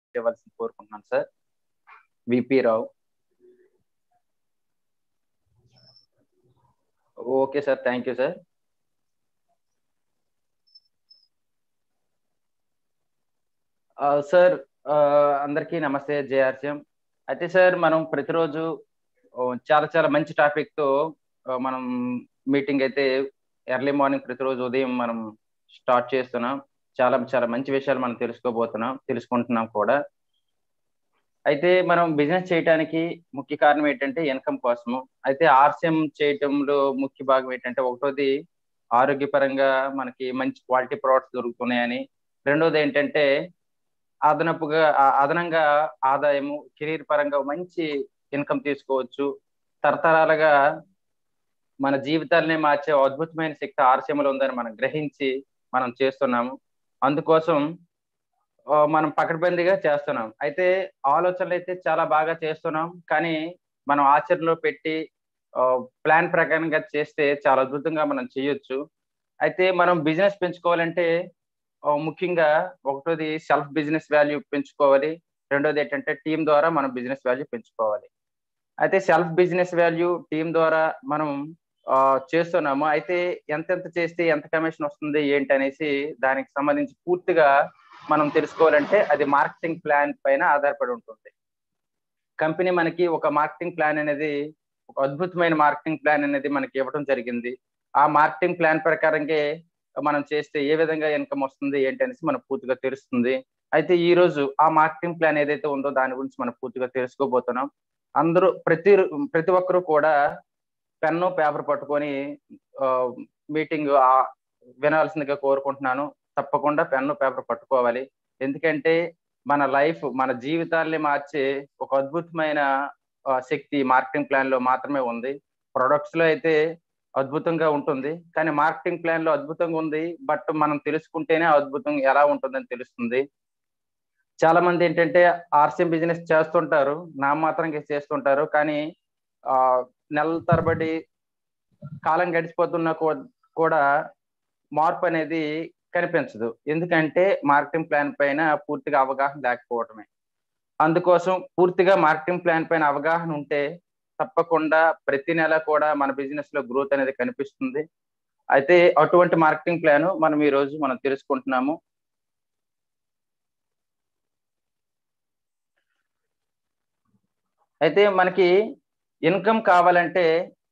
ఇవ్వాల్సింది కోరుకుంటున్నాను sir VP Rao okay sir thank you sir sir అందరికీ నమస్తే జేఆర్సీఎం అయితే సార్ మనం ప్రతిరోజు చాలా చాలా మంచి టాపిక్ తో మనం మీటింగ్ అయితే ఎర్లీ మార్నింగ్ ప్రతిరోజు ఉదయం మనం స్టార్ట్ చేస్తున్నాం చాలా చాలా మంచి విషయాలు మనం తెలుసుకోబోతున్నాం తెలుసుకుంటున్నాం కూడా అయితే మనం బిజినెస్ చేయడానికి ముఖ్య కారణం ఏంటంటే ఇన్కమ్ కోసము అయితే ఆర్సిఎం చేయటంలో ముఖ్య భాగం ఏంటంటే ఒకటోది ఆరోగ్యపరంగా మనకి మంచి క్వాలిటీ ప్రోడక్ట్స్ దొరుకుతున్నాయని రెండోది ఏంటంటే అదనపుగా అదనంగా ఆదాయము కెరీర్ పరంగా మంచి ఇన్కమ్ తీసుకోవచ్చు తరతరాలుగా మన జీవితాలనే మార్చే అద్భుతమైన శక్తి ఆర్సీఎంలో ఉందని మనం గ్రహించి మనం చేస్తున్నాము అందుకోసం మనం పకడ్బందీగా చేస్తున్నాం అయితే ఆలోచనలు అయితే చాలా బాగా చేస్తున్నాం కానీ మనం ఆచరణలో పెట్టి ప్లాన్ ప్రకారంగా చేస్తే చాలా అద్భుతంగా మనం చేయొచ్చు అయితే మనం బిజినెస్ పెంచుకోవాలంటే ముఖ్యంగా ఒకటోది సెల్ఫ్ బిజినెస్ వాల్యూ పెంచుకోవాలి రెండోది ఏంటంటే టీం ద్వారా మనం బిజినెస్ వాల్యూ పెంచుకోవాలి అయితే సెల్ఫ్ బిజినెస్ వాల్యూ టీం ద్వారా మనం చేస్తున్నాము అయితే ఎంతెంత చేస్తే ఎంత కమిషన్ వస్తుంది ఏంటి అనేసి దానికి సంబంధించి పూర్తిగా మనం తెలుసుకోవాలంటే అది మార్కెటింగ్ ప్లాన్ పైన ఆధారపడి ఉంటుంది కంపెనీ మనకి ఒక మార్కెటింగ్ ప్లాన్ అనేది ఒక అద్భుతమైన మార్కెటింగ్ ప్లాన్ అనేది మనకి ఇవ్వడం జరిగింది ఆ మార్కెటింగ్ ప్లాన్ ప్రకారంగా మనం చేస్తే ఏ విధంగా ఇన్కమ్ వస్తుంది ఏంటి అనేసి మనకు పూర్తిగా తెలుస్తుంది అయితే ఈ రోజు ఆ మార్కెటింగ్ ప్లాన్ ఏదైతే ఉందో దాని గురించి మనం పూర్తిగా తెలుసుకోబోతున్నాం అందరూ ప్రతి ప్రతి ఒక్కరూ కూడా పెన్ను పేపర్ పట్టుకొని మీటింగ్ వినాల్సిందిగా కోరుకుంటున్నాను తప్పకుండా పెన్ను పేపర్ పట్టుకోవాలి ఎందుకంటే మన లైఫ్ మన జీవితాల్ని మార్చే ఒక అద్భుతమైన శక్తి మార్కెటింగ్ ప్లాన్ లో మాత్రమే ఉంది ప్రొడక్ట్స్ లో అయితే అద్భుతంగా ఉంటుంది కానీ మార్కెటింగ్ ప్లాన్ లో అద్భుతంగా ఉంది బట్ మనం తెలుసుకుంటేనే అద్భుతం ఎలా ఉంటుందని తెలుస్తుంది చాలా మంది ఏంటంటే ఆర్సిఎం బిజినెస్ చేస్తుంటారు నా మాత్రం చేస్తుంటారు కానీ ఆ నెలల తరబడి కాలం గడిచిపోతున్నా కూడా మార్పు అనేది కనిపించదు ఎందుకంటే మార్కెటింగ్ ప్లాన్ పైన పూర్తిగా అవగాహన లేకపోవడమే అందుకోసం పూర్తిగా మార్కెటింగ్ ప్లాన్ పైన అవగాహన ఉంటే తప్పకుండా ప్రతి నెల కూడా మన బిజినెస్ లో గ్రోత్ అనేది కనిపిస్తుంది అయితే అటువంటి మార్కెటింగ్ ప్లాన్ మనం ఈ రోజు మనం తెలుసుకుంటున్నాము అయితే మనకి ఇన్కమ్ కావాలంటే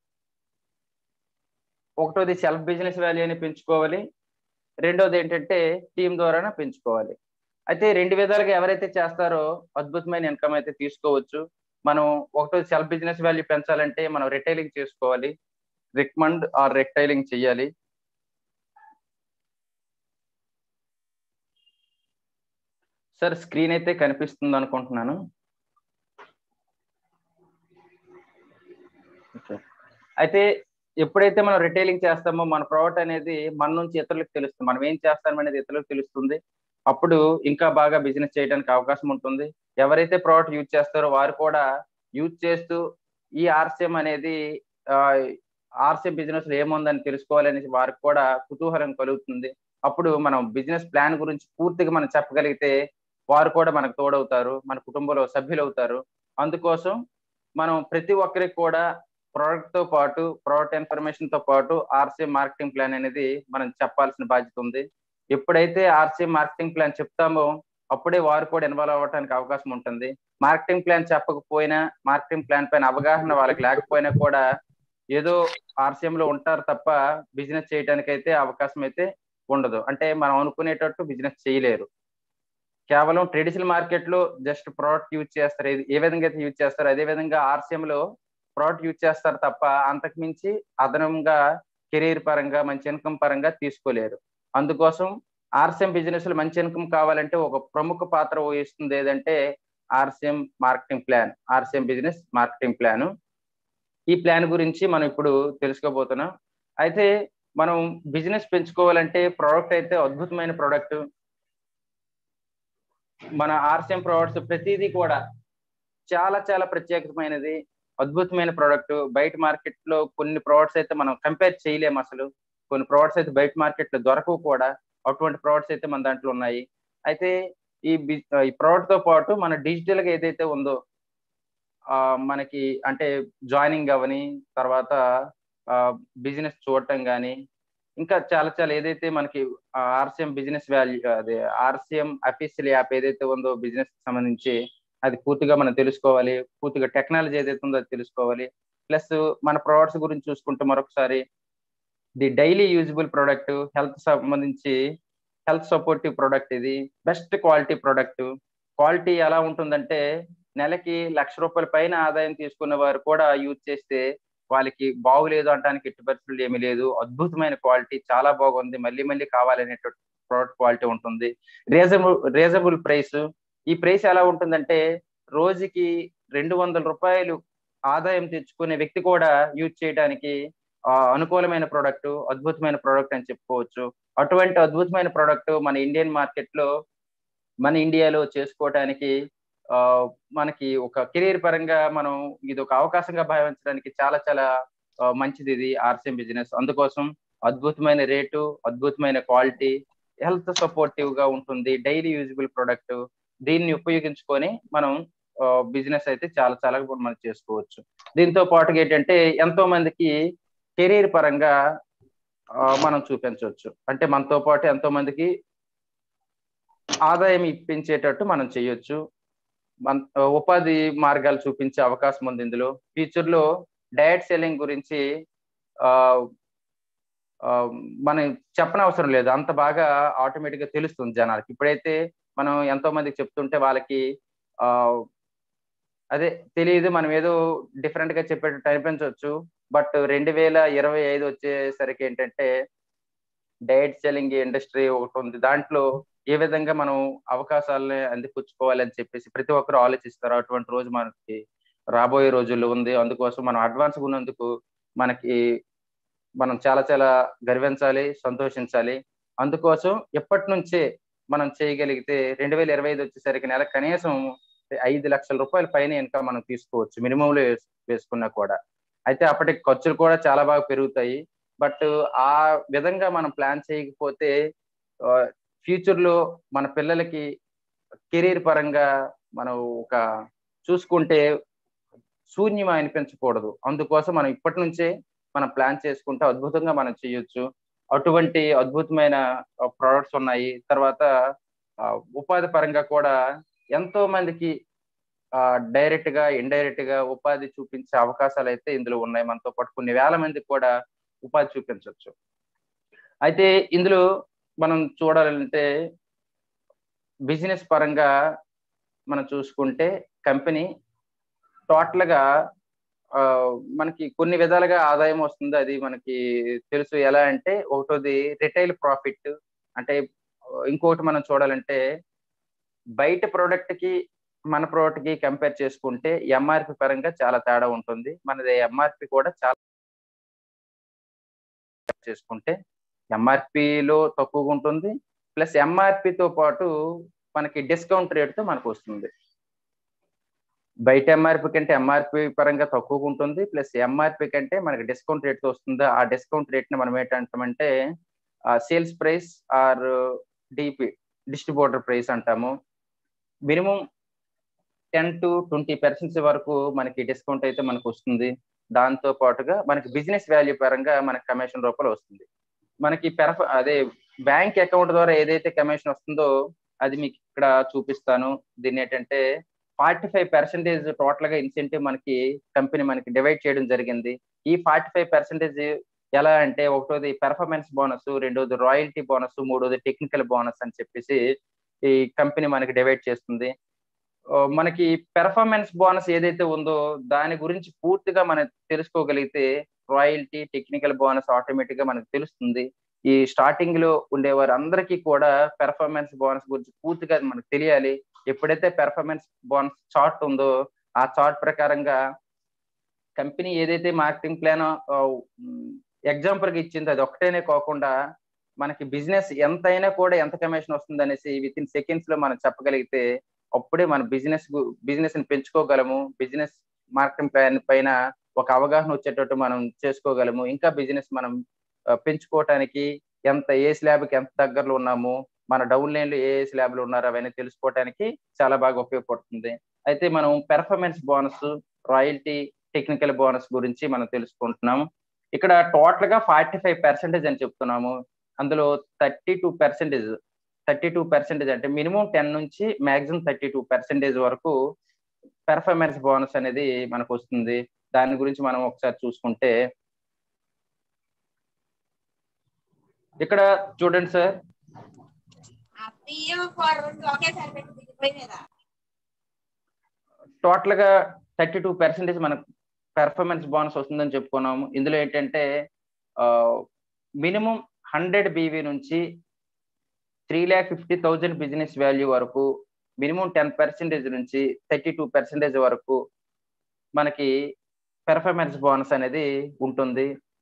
ఒకటోది సెల్ఫ్ బిజినెస్ వాల్యూని పెంచుకోవాలి రెండోది ఏంటంటే టీం ద్వారానే పెంచుకోవాలి అయితే రెండు విధాలుగా ఎవరైతే చేస్తారో అద్భుతమైన ఇన్కమ్ అయితే తీసుకోవచ్చు మనం ఒకటో సెల్ఫ్ బిజినెస్ వాల్యూ పెంచాలంటే మనం రిటైలింగ్ చేసుకోవాలి రికమండ్ ఆర్ రిటైలింగ్ చేయాలి సార్ స్క్రీన్ అయితే కనిపిస్తుంది అనుకుంటున్నాను అయితే ఎప్పుడైతే మనం రిటైలింగ్ చేస్తామో మన ప్రోడక్ట్ అనేది మన నుంచి ఇతరులకు తెలుస్తుంది మనం ఏం చేస్తాం అనేది ఇతరులకు తెలుస్తుంది అప్పుడు ఇంకా బాగా బిజినెస్ చేయడానికి అవకాశం ఉంటుంది ఎవరైతే ప్రోడక్ట్ యూజ్ చేస్తారో వారు కూడా యూజ్ చేస్తూ ఈ ఆర్సిఎం అనేది ఆర్సిఎం బిజినెస్ ఏముందని తెలుసుకోవాలనేసి వారికి కూడా కుతూహలం కలుగుతుంది అప్పుడు మనం బిజినెస్ ప్లాన్ గురించి పూర్తిగా మనం చెప్పగలిగితే వారు కూడా మనకు తోడవుతారు మన కుటుంబంలో సభ్యులు అవుతారు అందుకోసం మనం ప్రతి ఒక్కరికి కూడా ప్రోడక్ట్ తో పాటు ప్రోడక్ట్ ఇన్ఫర్మేషన్ తో పాటు ఆర్సీఎం మార్కెటింగ్ ప్లాన్ అనేది మనం చెప్పాల్సిన బాధ్యత ఉంది ఎప్పుడైతే ఆర్సీఎం మార్కెటింగ్ ప్లాన్ చెప్తామో అప్పుడే వారు కూడా ఇన్వాల్వ్ అవ్వడానికి అవకాశం ఉంటుంది మార్కెటింగ్ ప్లాన్ చెప్పకపోయినా మార్కెటింగ్ ప్లాన్ పైన అవగాహన వాళ్ళకి లేకపోయినా కూడా ఏదో ఆర్సీఎం లో ఉంటారు తప్ప బిజినెస్ చేయడానికి అయితే అవకాశం అయితే ఉండదు అంటే మనం అనుకునేటట్టు బిజినెస్ చేయలేరు కేవలం ట్రెడిషనల్ మార్కెట్ లో జస్ట్ ప్రోడక్ట్ యూజ్ చేస్తారు ఏ విధంగా అయితే యూజ్ చేస్తారు అదే విధంగా ఆర్సీఎం లో ప్రోడక్ట్ యూజ్ చేస్తారు తప్ప అంతకు మించి అదనంగా కెరీర్ పరంగా మంచి ఇన్కమ్ పరంగా తీసుకోలేరు అందుకోసం ఆర్సీఎం బిజినెస్ లో మంచి ఇన్కమ్ కావాలంటే ఒక ప్రముఖ పాత్ర వహిస్తుంది ఏదంటే RCM marketing plan RCM business marketing plan ఈ ప్లాన్ గురించి మనం ఇప్పుడు తెలుసుకోబోతున్నాం అయితే మనం బిజినెస్ పెంచుకోవాలంటే ప్రోడక్ట్ అయితే అద్భుతమైన ప్రోడక్ట్ మన ఆర్సీఎం ప్రోడక్ట్స్ ప్రతిదీ కూడా చాలా చాలా ప్రత్యేకమైనది అద్భుతమైన ప్రోడక్ట్ బయట మార్కెట్ లో కొన్ని ప్రోడక్ట్స్ అయితే మనం కంపేర్ చేయలేము అసలు కొన్ని ప్రోడక్ట్స్ అయితే బయట మార్కెట్ లో దొరకవు కూడా అటువంటి ప్రోడక్ట్స్ అయితే మన దాంట్లో ఉన్నాయి అయితే ఈ ఈ ప్రోడక్ట్ తో పాటు మన డిజిటల్ గా ఏదైతే ఉందో మనకి అంటే జాయినింగ్ అవని తర్వాత బిజినెస్ చూడటం కానీ ఇంకా చాలా చాలా ఏదైతే మనకి ఆర్సిఎం బిజినెస్ వాల్యూ అదే ఆర్సిఎం అఫీషియల్ యాప్ ఏదైతే ఉందో బిజినెస్ సంబంధించి అది పూర్తిగా మనం తెలుసుకోవాలి పూర్తిగా టెక్నాలజీ ఏదైతే ఉందో అది తెలుసుకోవాలి ప్లస్ మన ప్రొడక్ట్స్ గురించి చూసుకుంటే మరొకసారి the daily usable product health సంబంధించి హెల్త్ సపోర్టివ్ ప్రోడక్ట్ ఇది బెస్ట్ క్వాలిటీ ప్రోడక్ట్ క్వాలిటీ ఎలా ఉంటుందంటే నెలకి లక్ష రూపాయల పైన ఆదాయం తీసుకున్న వారు కూడా యూజ్ చేస్తే వాళ్ళకి బాగులేదు అంటానికి ఎట్టి పరిస్థితులు ఏమీ లేదు అద్భుతమైన క్వాలిటీ చాలా బాగుంది మళ్ళీ మళ్ళీ కావాలనేటువంటి ప్రోడక్ట్ క్వాలిటీ ఉంటుంది రీజనబుల్ రీజనబుల్ ప్రైస్ ఈ ప్రైస్ ఎలా ఉంటుందంటే రోజుకి రెండు వందల రూపాయలు ఆదాయం తెచ్చుకునే వ్యక్తి కూడా యూజ్ చేయడానికి అనుకూలమైన ప్రోడక్ట్ అద్భుతమైన ప్రోడక్ట్ అని చెప్పుకోవచ్చు అటువంటి అద్భుతమైన ప్రోడక్ట్ మన ఇండియన్ మార్కెట్ లో మన ఇండియాలో చేసుకోవడానికి మనకి ఒక కెరీర్ పరంగా మనం ఇది ఒక అవకాశంగా భావించడానికి చాలా చాలా మంచిది ఇది ఆర్సిఎం బిజినెస్ అందుకోసం అద్భుతమైన రేటు అద్భుతమైన క్వాలిటీ హెల్త్ సపోర్టివ్ గా ఉంటుంది డైలీ యూజబుల్ ప్రోడక్ట్ దీన్ని ఉపయోగించుకొని మనం బిజినెస్ అయితే చాలా చాలా మనం చేసుకోవచ్చు దీంతో పాటుగా ఏంటంటే ఎంతో మందికి కెరీర్ పరంగా మనం చూపించవచ్చు అంటే మనతో పాటు ఎంతో మందికి ఆదాయం ఇప్పించేటట్టు మనం చేయొచ్చు మన ఉపాధి మార్గాలు చూపించే అవకాశం ఉంది ఇందులో ఫ్యూచర్ లో డయట్ సెల్లింగ్ గురించి ఆ మనం చెప్పనవసరం లేదు అంత బాగా ఆటోమేటిక్ గా తెలుస్తుంది జనాలకి ఇప్పుడైతే మనం ఎంతో మందికి చెప్తుంటే వాళ్ళకి ఆ అదే తెలియదు మనం ఏదో డిఫరెంట్ గా చెప్పేటట్టు అనిపించవచ్చు బట్ రెండు వేల ఇరవై ఐదు వచ్చేసరికి ఏంటంటే డైట్ సెల్లింగ్ ఇండస్ట్రీ ఒకటి ఉంది దాంట్లో ఏ విధంగా మనం అవకాశాలని అందిపుచ్చుకోవాలి అని చెప్పేసి ప్రతి ఒక్కరు ఆలోచిస్తారు అటువంటి రోజు మనకి రాబోయే రోజుల్లో ఉంది అందుకోసం మనం అడ్వాన్స్ ఉన్నందుకు మనకి మనం చాలా చాలా గర్వించాలి సంతోషించాలి అందుకోసం ఎప్పటి నుంచే మనం చేయగలిగితే రెండు వేల ఇరవై ఐదు వచ్చేసరికి నెల కనీసం ఐదు లక్షల రూపాయల పైన ఇన్కమ్ మనం తీసుకోవచ్చు మినిమంలో వేసుకున్నా కూడా అయితే అప్పటికి ఖర్చులు కూడా చాలా బాగా పెరుగుతాయి బట్ ఆ విధంగా మనం ప్లాన్ చేయకపోతే ఫ్యూచర్ లో మన పిల్లలకి కెరీర్ పరంగా మనం ఒక చూసుకుంటే శూన్యం అనిపించకూడదు అందుకోసం మనం ఇప్పటి నుంచే మనం ప్లాన్ చేసుకుంటే అద్భుతంగా మనం చేయొచ్చు అటువంటి అద్భుతమైన ప్రొడక్ట్స్ ఉన్నాయి తర్వాత ఉపాధి పరంగా కూడా ఎంతో మందికి డైరెక్ట్ గా ఇండైరెక్ట్ గా ఉపాధి చూపించే అవకాశాలు అయితే ఇందులో ఉన్నాయి మనతో పాటు కొన్ని వేల మందికి కూడా ఉపాధి చూపించవచ్చు అయితే ఇందులో మనం చూడాలంటే బిజినెస్ పరంగా మనం చూసుకుంటే కంపెనీ టోటల్ గా మనకి కొన్ని విధాలుగా ఆదాయం వస్తుంది అది మనకి తెలుసు ఎలా అంటే ఒకటోది రిటైల్ ప్రాఫిట్ అంటే ఇంకొకటి మనం చూడాలంటే బయట ప్రోడక్ట్ కి మన ప్రోడక్ట్ కి కంపేర్ చేసుకుంటే ఎంఆర్పి పరంగా చాలా తేడా ఉంటుంది మనది ఎంఆర్పి కూడా చాలా చేసుకుంటే ఎంఆర్పిలో తక్కువగా ఉంటుంది ప్లస్ ఎంఆర్పితో పాటు మనకి డిస్కౌంట్ రేట్తో మనకు వస్తుంది బయట ఎంఆర్పి కంటే ఎంఆర్పి పరంగా తక్కువగా ఉంటుంది ప్లస్ ఎంఆర్పి కంటే మనకి డిస్కౌంట్ రేట్తో వస్తుంది ఆ డిస్కౌంట్ రేట్ని మనం ఏంటంటామంటే sales price or DP distributor price అంటాము minimum ten to twenty percents వరకు మనకి డిస్కౌంట్ అయితే మనకు వస్తుంది దాంతో పాటుగా మనకి బిజినెస్ వాల్యూ పరంగా మనకి కమిషన్ రూపాయలు వస్తుంది మనకి పెరఫ అదే బ్యాంక్ అకౌంట్ ద్వారా ఏదైతే కమిషన్ వస్తుందో అది మీకు ఇక్కడ చూపిస్తాను దీన్ని ఏంటంటే ఫార్టీ ఫైవ్ పర్సెంటేజ్ టోటల్ గా ఇన్సెంటివ్ మనకి కంపెనీ మనకి డివైడ్ చేయడం జరిగింది ఈ ఫార్టీ ఫైవ్ పర్సెంటేజ్ ఎలా అంటే ఒకటోది పెర్ఫార్మెన్స్ బోనస్ రెండోది రాయల్టీ బోనస్ మూడోది టెక్నికల్ బోనస్ అని చెప్పేసి ఈ కంపెనీ మనకి డివైడ్ చేస్తుంది మనకి పెర్ఫార్మెన్స్ బోనస్ ఏదైతే ఉందో దాని గురించి పూర్తిగా మనం తెలుసుకోగలిగితే రాయల్టీ టెక్నికల్ బోనస్ ఆటోమేటిక్ గా మనకు తెలుస్తుంది ఈ స్టార్టింగ్ లో ఉండేవారు అందరికీ కూడా పెర్ఫార్మెన్స్ బోనస్ గురించి పూర్తిగా మనకు తెలియాలి ఎప్పుడైతే పెర్ఫార్మెన్స్ బోనస్ చార్ట్ ఉందో ఆ చార్ట్ ప్రకారంగా కంపెనీ ఏదైతే మార్కెటింగ్ ప్లాన్ ఎగ్జాంపుల్ గా ఇచ్చిందో అది ఒకటేనే కాకుండా మనకి బిజినెస్ ఎంతైనా కూడా ఎంత కమిషన్ వస్తుంది అనేసి విత్ ఇన్ సెకండ్స్ లో మనం చెప్పగలిగితే అప్పుడే మన బిజినెస్ బిజినెస్ ని పెంచుకోగలము బిజినెస్ మార్కెటింగ్ ప్లాన్ పైన ఒక అవగాహన వచ్చేటట్టు మనం చేసుకోగలము ఇంకా బిజినెస్ మనం పెంచుకోవటానికి ఎంత ఏ స్లాబ్కి ఎంత దగ్గరలో ఉన్నాము మన డౌన్ లైన్ లో ఏ ఏ స్లాబ్ లో ఉన్నారు అవన్నీ తెలుసుకోవడానికి చాలా బాగా ఉపయోగపడుతుంది అయితే మనం performance bonus royalty technical bonus గురించి మనం తెలుసుకుంటున్నాము ఇక్కడ టోటల్ గా ఫార్టీ ఫైవ్ పర్సెంటేజ్ అని చెప్తున్నాము అందులో thirty two percentage thirty two percentage అంటే మినిమం టెన్ నుంచి మాక్సిమం థర్టీ టూ పర్సెంటేజ్ వరకు పెర్ఫార్మెన్స్ బోనస్ అనేది మనకు వస్తుంది దాని గురించి మనం ఒకసారి చూసుకుంటే ఇక్కడ చూడండి సార్ టోటల్ గా థర్టీ టూ పర్సెంటేజ్ మనకు పెర్ఫార్మెన్స్ బోనస్ వస్తుందని చెప్పుకున్నాము ఇందులో ఏంటంటే మినిమం హండ్రెడ్ బీవీ నుంచి three lakh fifty thousand business value వరకు మినిమం టెన్ పర్సెంటేజ్ నుంచి థర్టీ టూ పర్సెంటేజ్ వరకు మనకి పెర్ఫార్మెన్స్ బోనస్ అనేది ఉంటుంది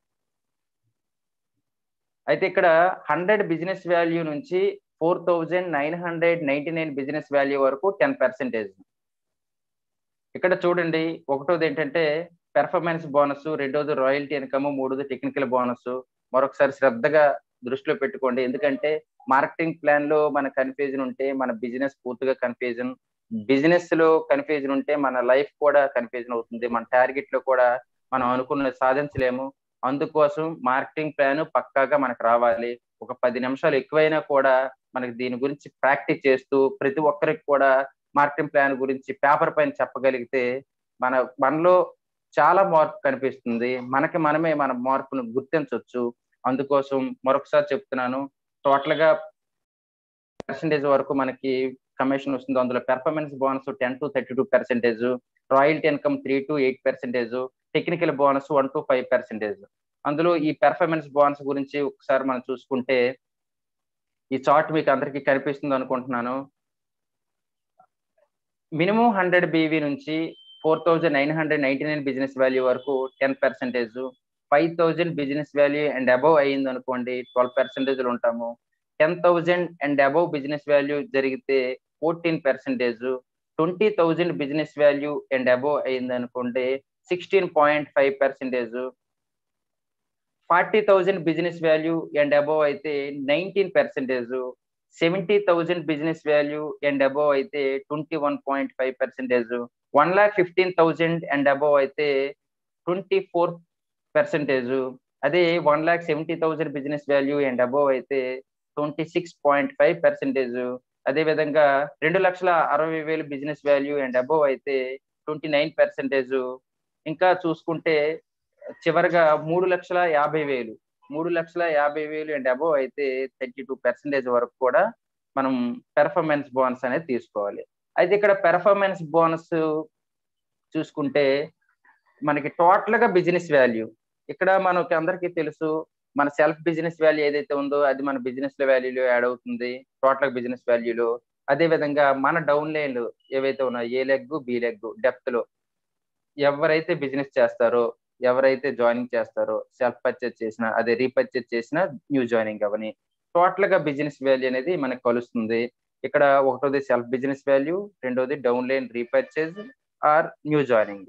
అయితే ఇక్కడ హండ్రెడ్ బిజినెస్ వాల్యూ నుంచి four thousand nine hundred ninety nine business value వరకు టెన్ పర్సెంటేజ్ ఇక్కడ చూడండి ఒకటోది ఏంటంటే పెర్ఫార్మెన్స్ బోనస్ రెండోది రాయల్టీ ఇన్కమ్ మూడోది టెక్నికల్ బోనస్ మరొకసారి శ్రద్ధగా దృష్టిలో పెట్టుకోండి ఎందుకంటే మార్కెటింగ్ ప్లాన్ లో మన కన్ఫ్యూజన్ ఉంటే మన బిజినెస్ పూర్తిగా కన్ఫ్యూజన్ బిజినెస్ లో కన్ఫ్యూజన్ ఉంటే మన లైఫ్ కూడా కన్ఫ్యూజన్ అవుతుంది మన టార్గెట్ లో కూడా మనం అనుకున్నది సాధించలేము అందుకోసం మార్కెటింగ్ ప్లాన్ పక్కాగా మనకు రావాలి ఒక పది నిమిషాలు ఎక్కువైనా కూడా మనకి దీని గురించి ప్రాక్టీస్ చేస్తూ ప్రతి ఒక్కరికి కూడా మార్కెటింగ్ ప్లాన్ గురించి పేపర్ పైన చెప్పగలిగితే మన మనలో చాలా మార్పు కనిపిస్తుంది మనకి మనమే మన మార్పును గుర్తించవచ్చు అందుకోసం మరొకసారి చెప్తున్నాను టోటల్ గా పర్సెంటేజ్ వరకు మనకి కమిషన్ వస్తుంది అందులో performance bonus ten to thirty two percentage royalty income three to eight percentage technical bonus one to five percentage అందులో ఈ పెర్ఫార్మెన్స్ బోనస్ గురించి ఒకసారి మనం చూసుకుంటే ఈ చార్ట్ మీకు అందరికీ కనిపిస్తుంది అనుకుంటున్నాను మినిమం హండ్రెడ్ బీవీ నుంచి four thousand nine hundred ninety nine business value వరకు ten percentage five thousand business value and above అయ్యింది అనుకోండి ట్వెల్వ్ పర్సెంటేజ్ ఉంటాము ten thousand and above business value జరిగితే fourteen percentage twenty thousand business value and above అయింది అనుకోండి sixteen point five percentage forty thousand business value and above అయితే nineteen percentage seventy thousand business value and above అయితే twenty one point five percentage one lakh fifteen thousand and above అయితే twenty four percentage అదే one lakh seventy thousand business value and above అయితే twenty six point five percentage అదే విధంగా రెండు లక్షల అరవై వేలు బిజినెస్ వాల్యూ అండ్ అబవ్ అయితే ట్వంటీ నైన్ పర్సెంటేజ్ ఇంకా చూసుకుంటే చివరిగా మూడు లక్షల యాభై వేలు మూడు లక్షల యాభై వేలు అండ్ అబవ్ అయితే థర్టీ టూ పర్సెంటేజ్ వరకు కూడా మనం పెర్ఫార్మెన్స్ బోనస్ అనేది తీసుకోవాలి అయితే ఇక్కడ పెర్ఫార్మెన్స్ బోనస్ చూసుకుంటే మనకి టోటల్ గా బిజినెస్ వాల్యూ ఇక్కడ మనకి అందరికీ తెలుసు మన సెల్ఫ్ బిజినెస్ వాల్యూ ఏదైతే ఉందో అది మన బిజినెస్ వాల్యూలో యాడ్ అవుతుంది టోటల్ బిజినెస్ వాల్యూలో అదే విధంగా మన డౌన్ లైన్లు ఏవైతే ఉన్నాయో A leg B leg depth లో ఎవరైతే బిజినెస్ చేస్తారో ఎవరైతే జాయినింగ్ చేస్తారో సెల్ఫ్ పర్చేజ్ చేసిన అదే రీపర్చేజ్ చేసిన న్యూ జాయినింగ్ అవని టోటల్ గా బిజినెస్ వాల్యూ అనేది మనకు కలుస్తుంది ఇక్కడ ఒకటోది సెల్ఫ్ బిజినెస్ వాల్యూ రెండోది down line repurchase or new joining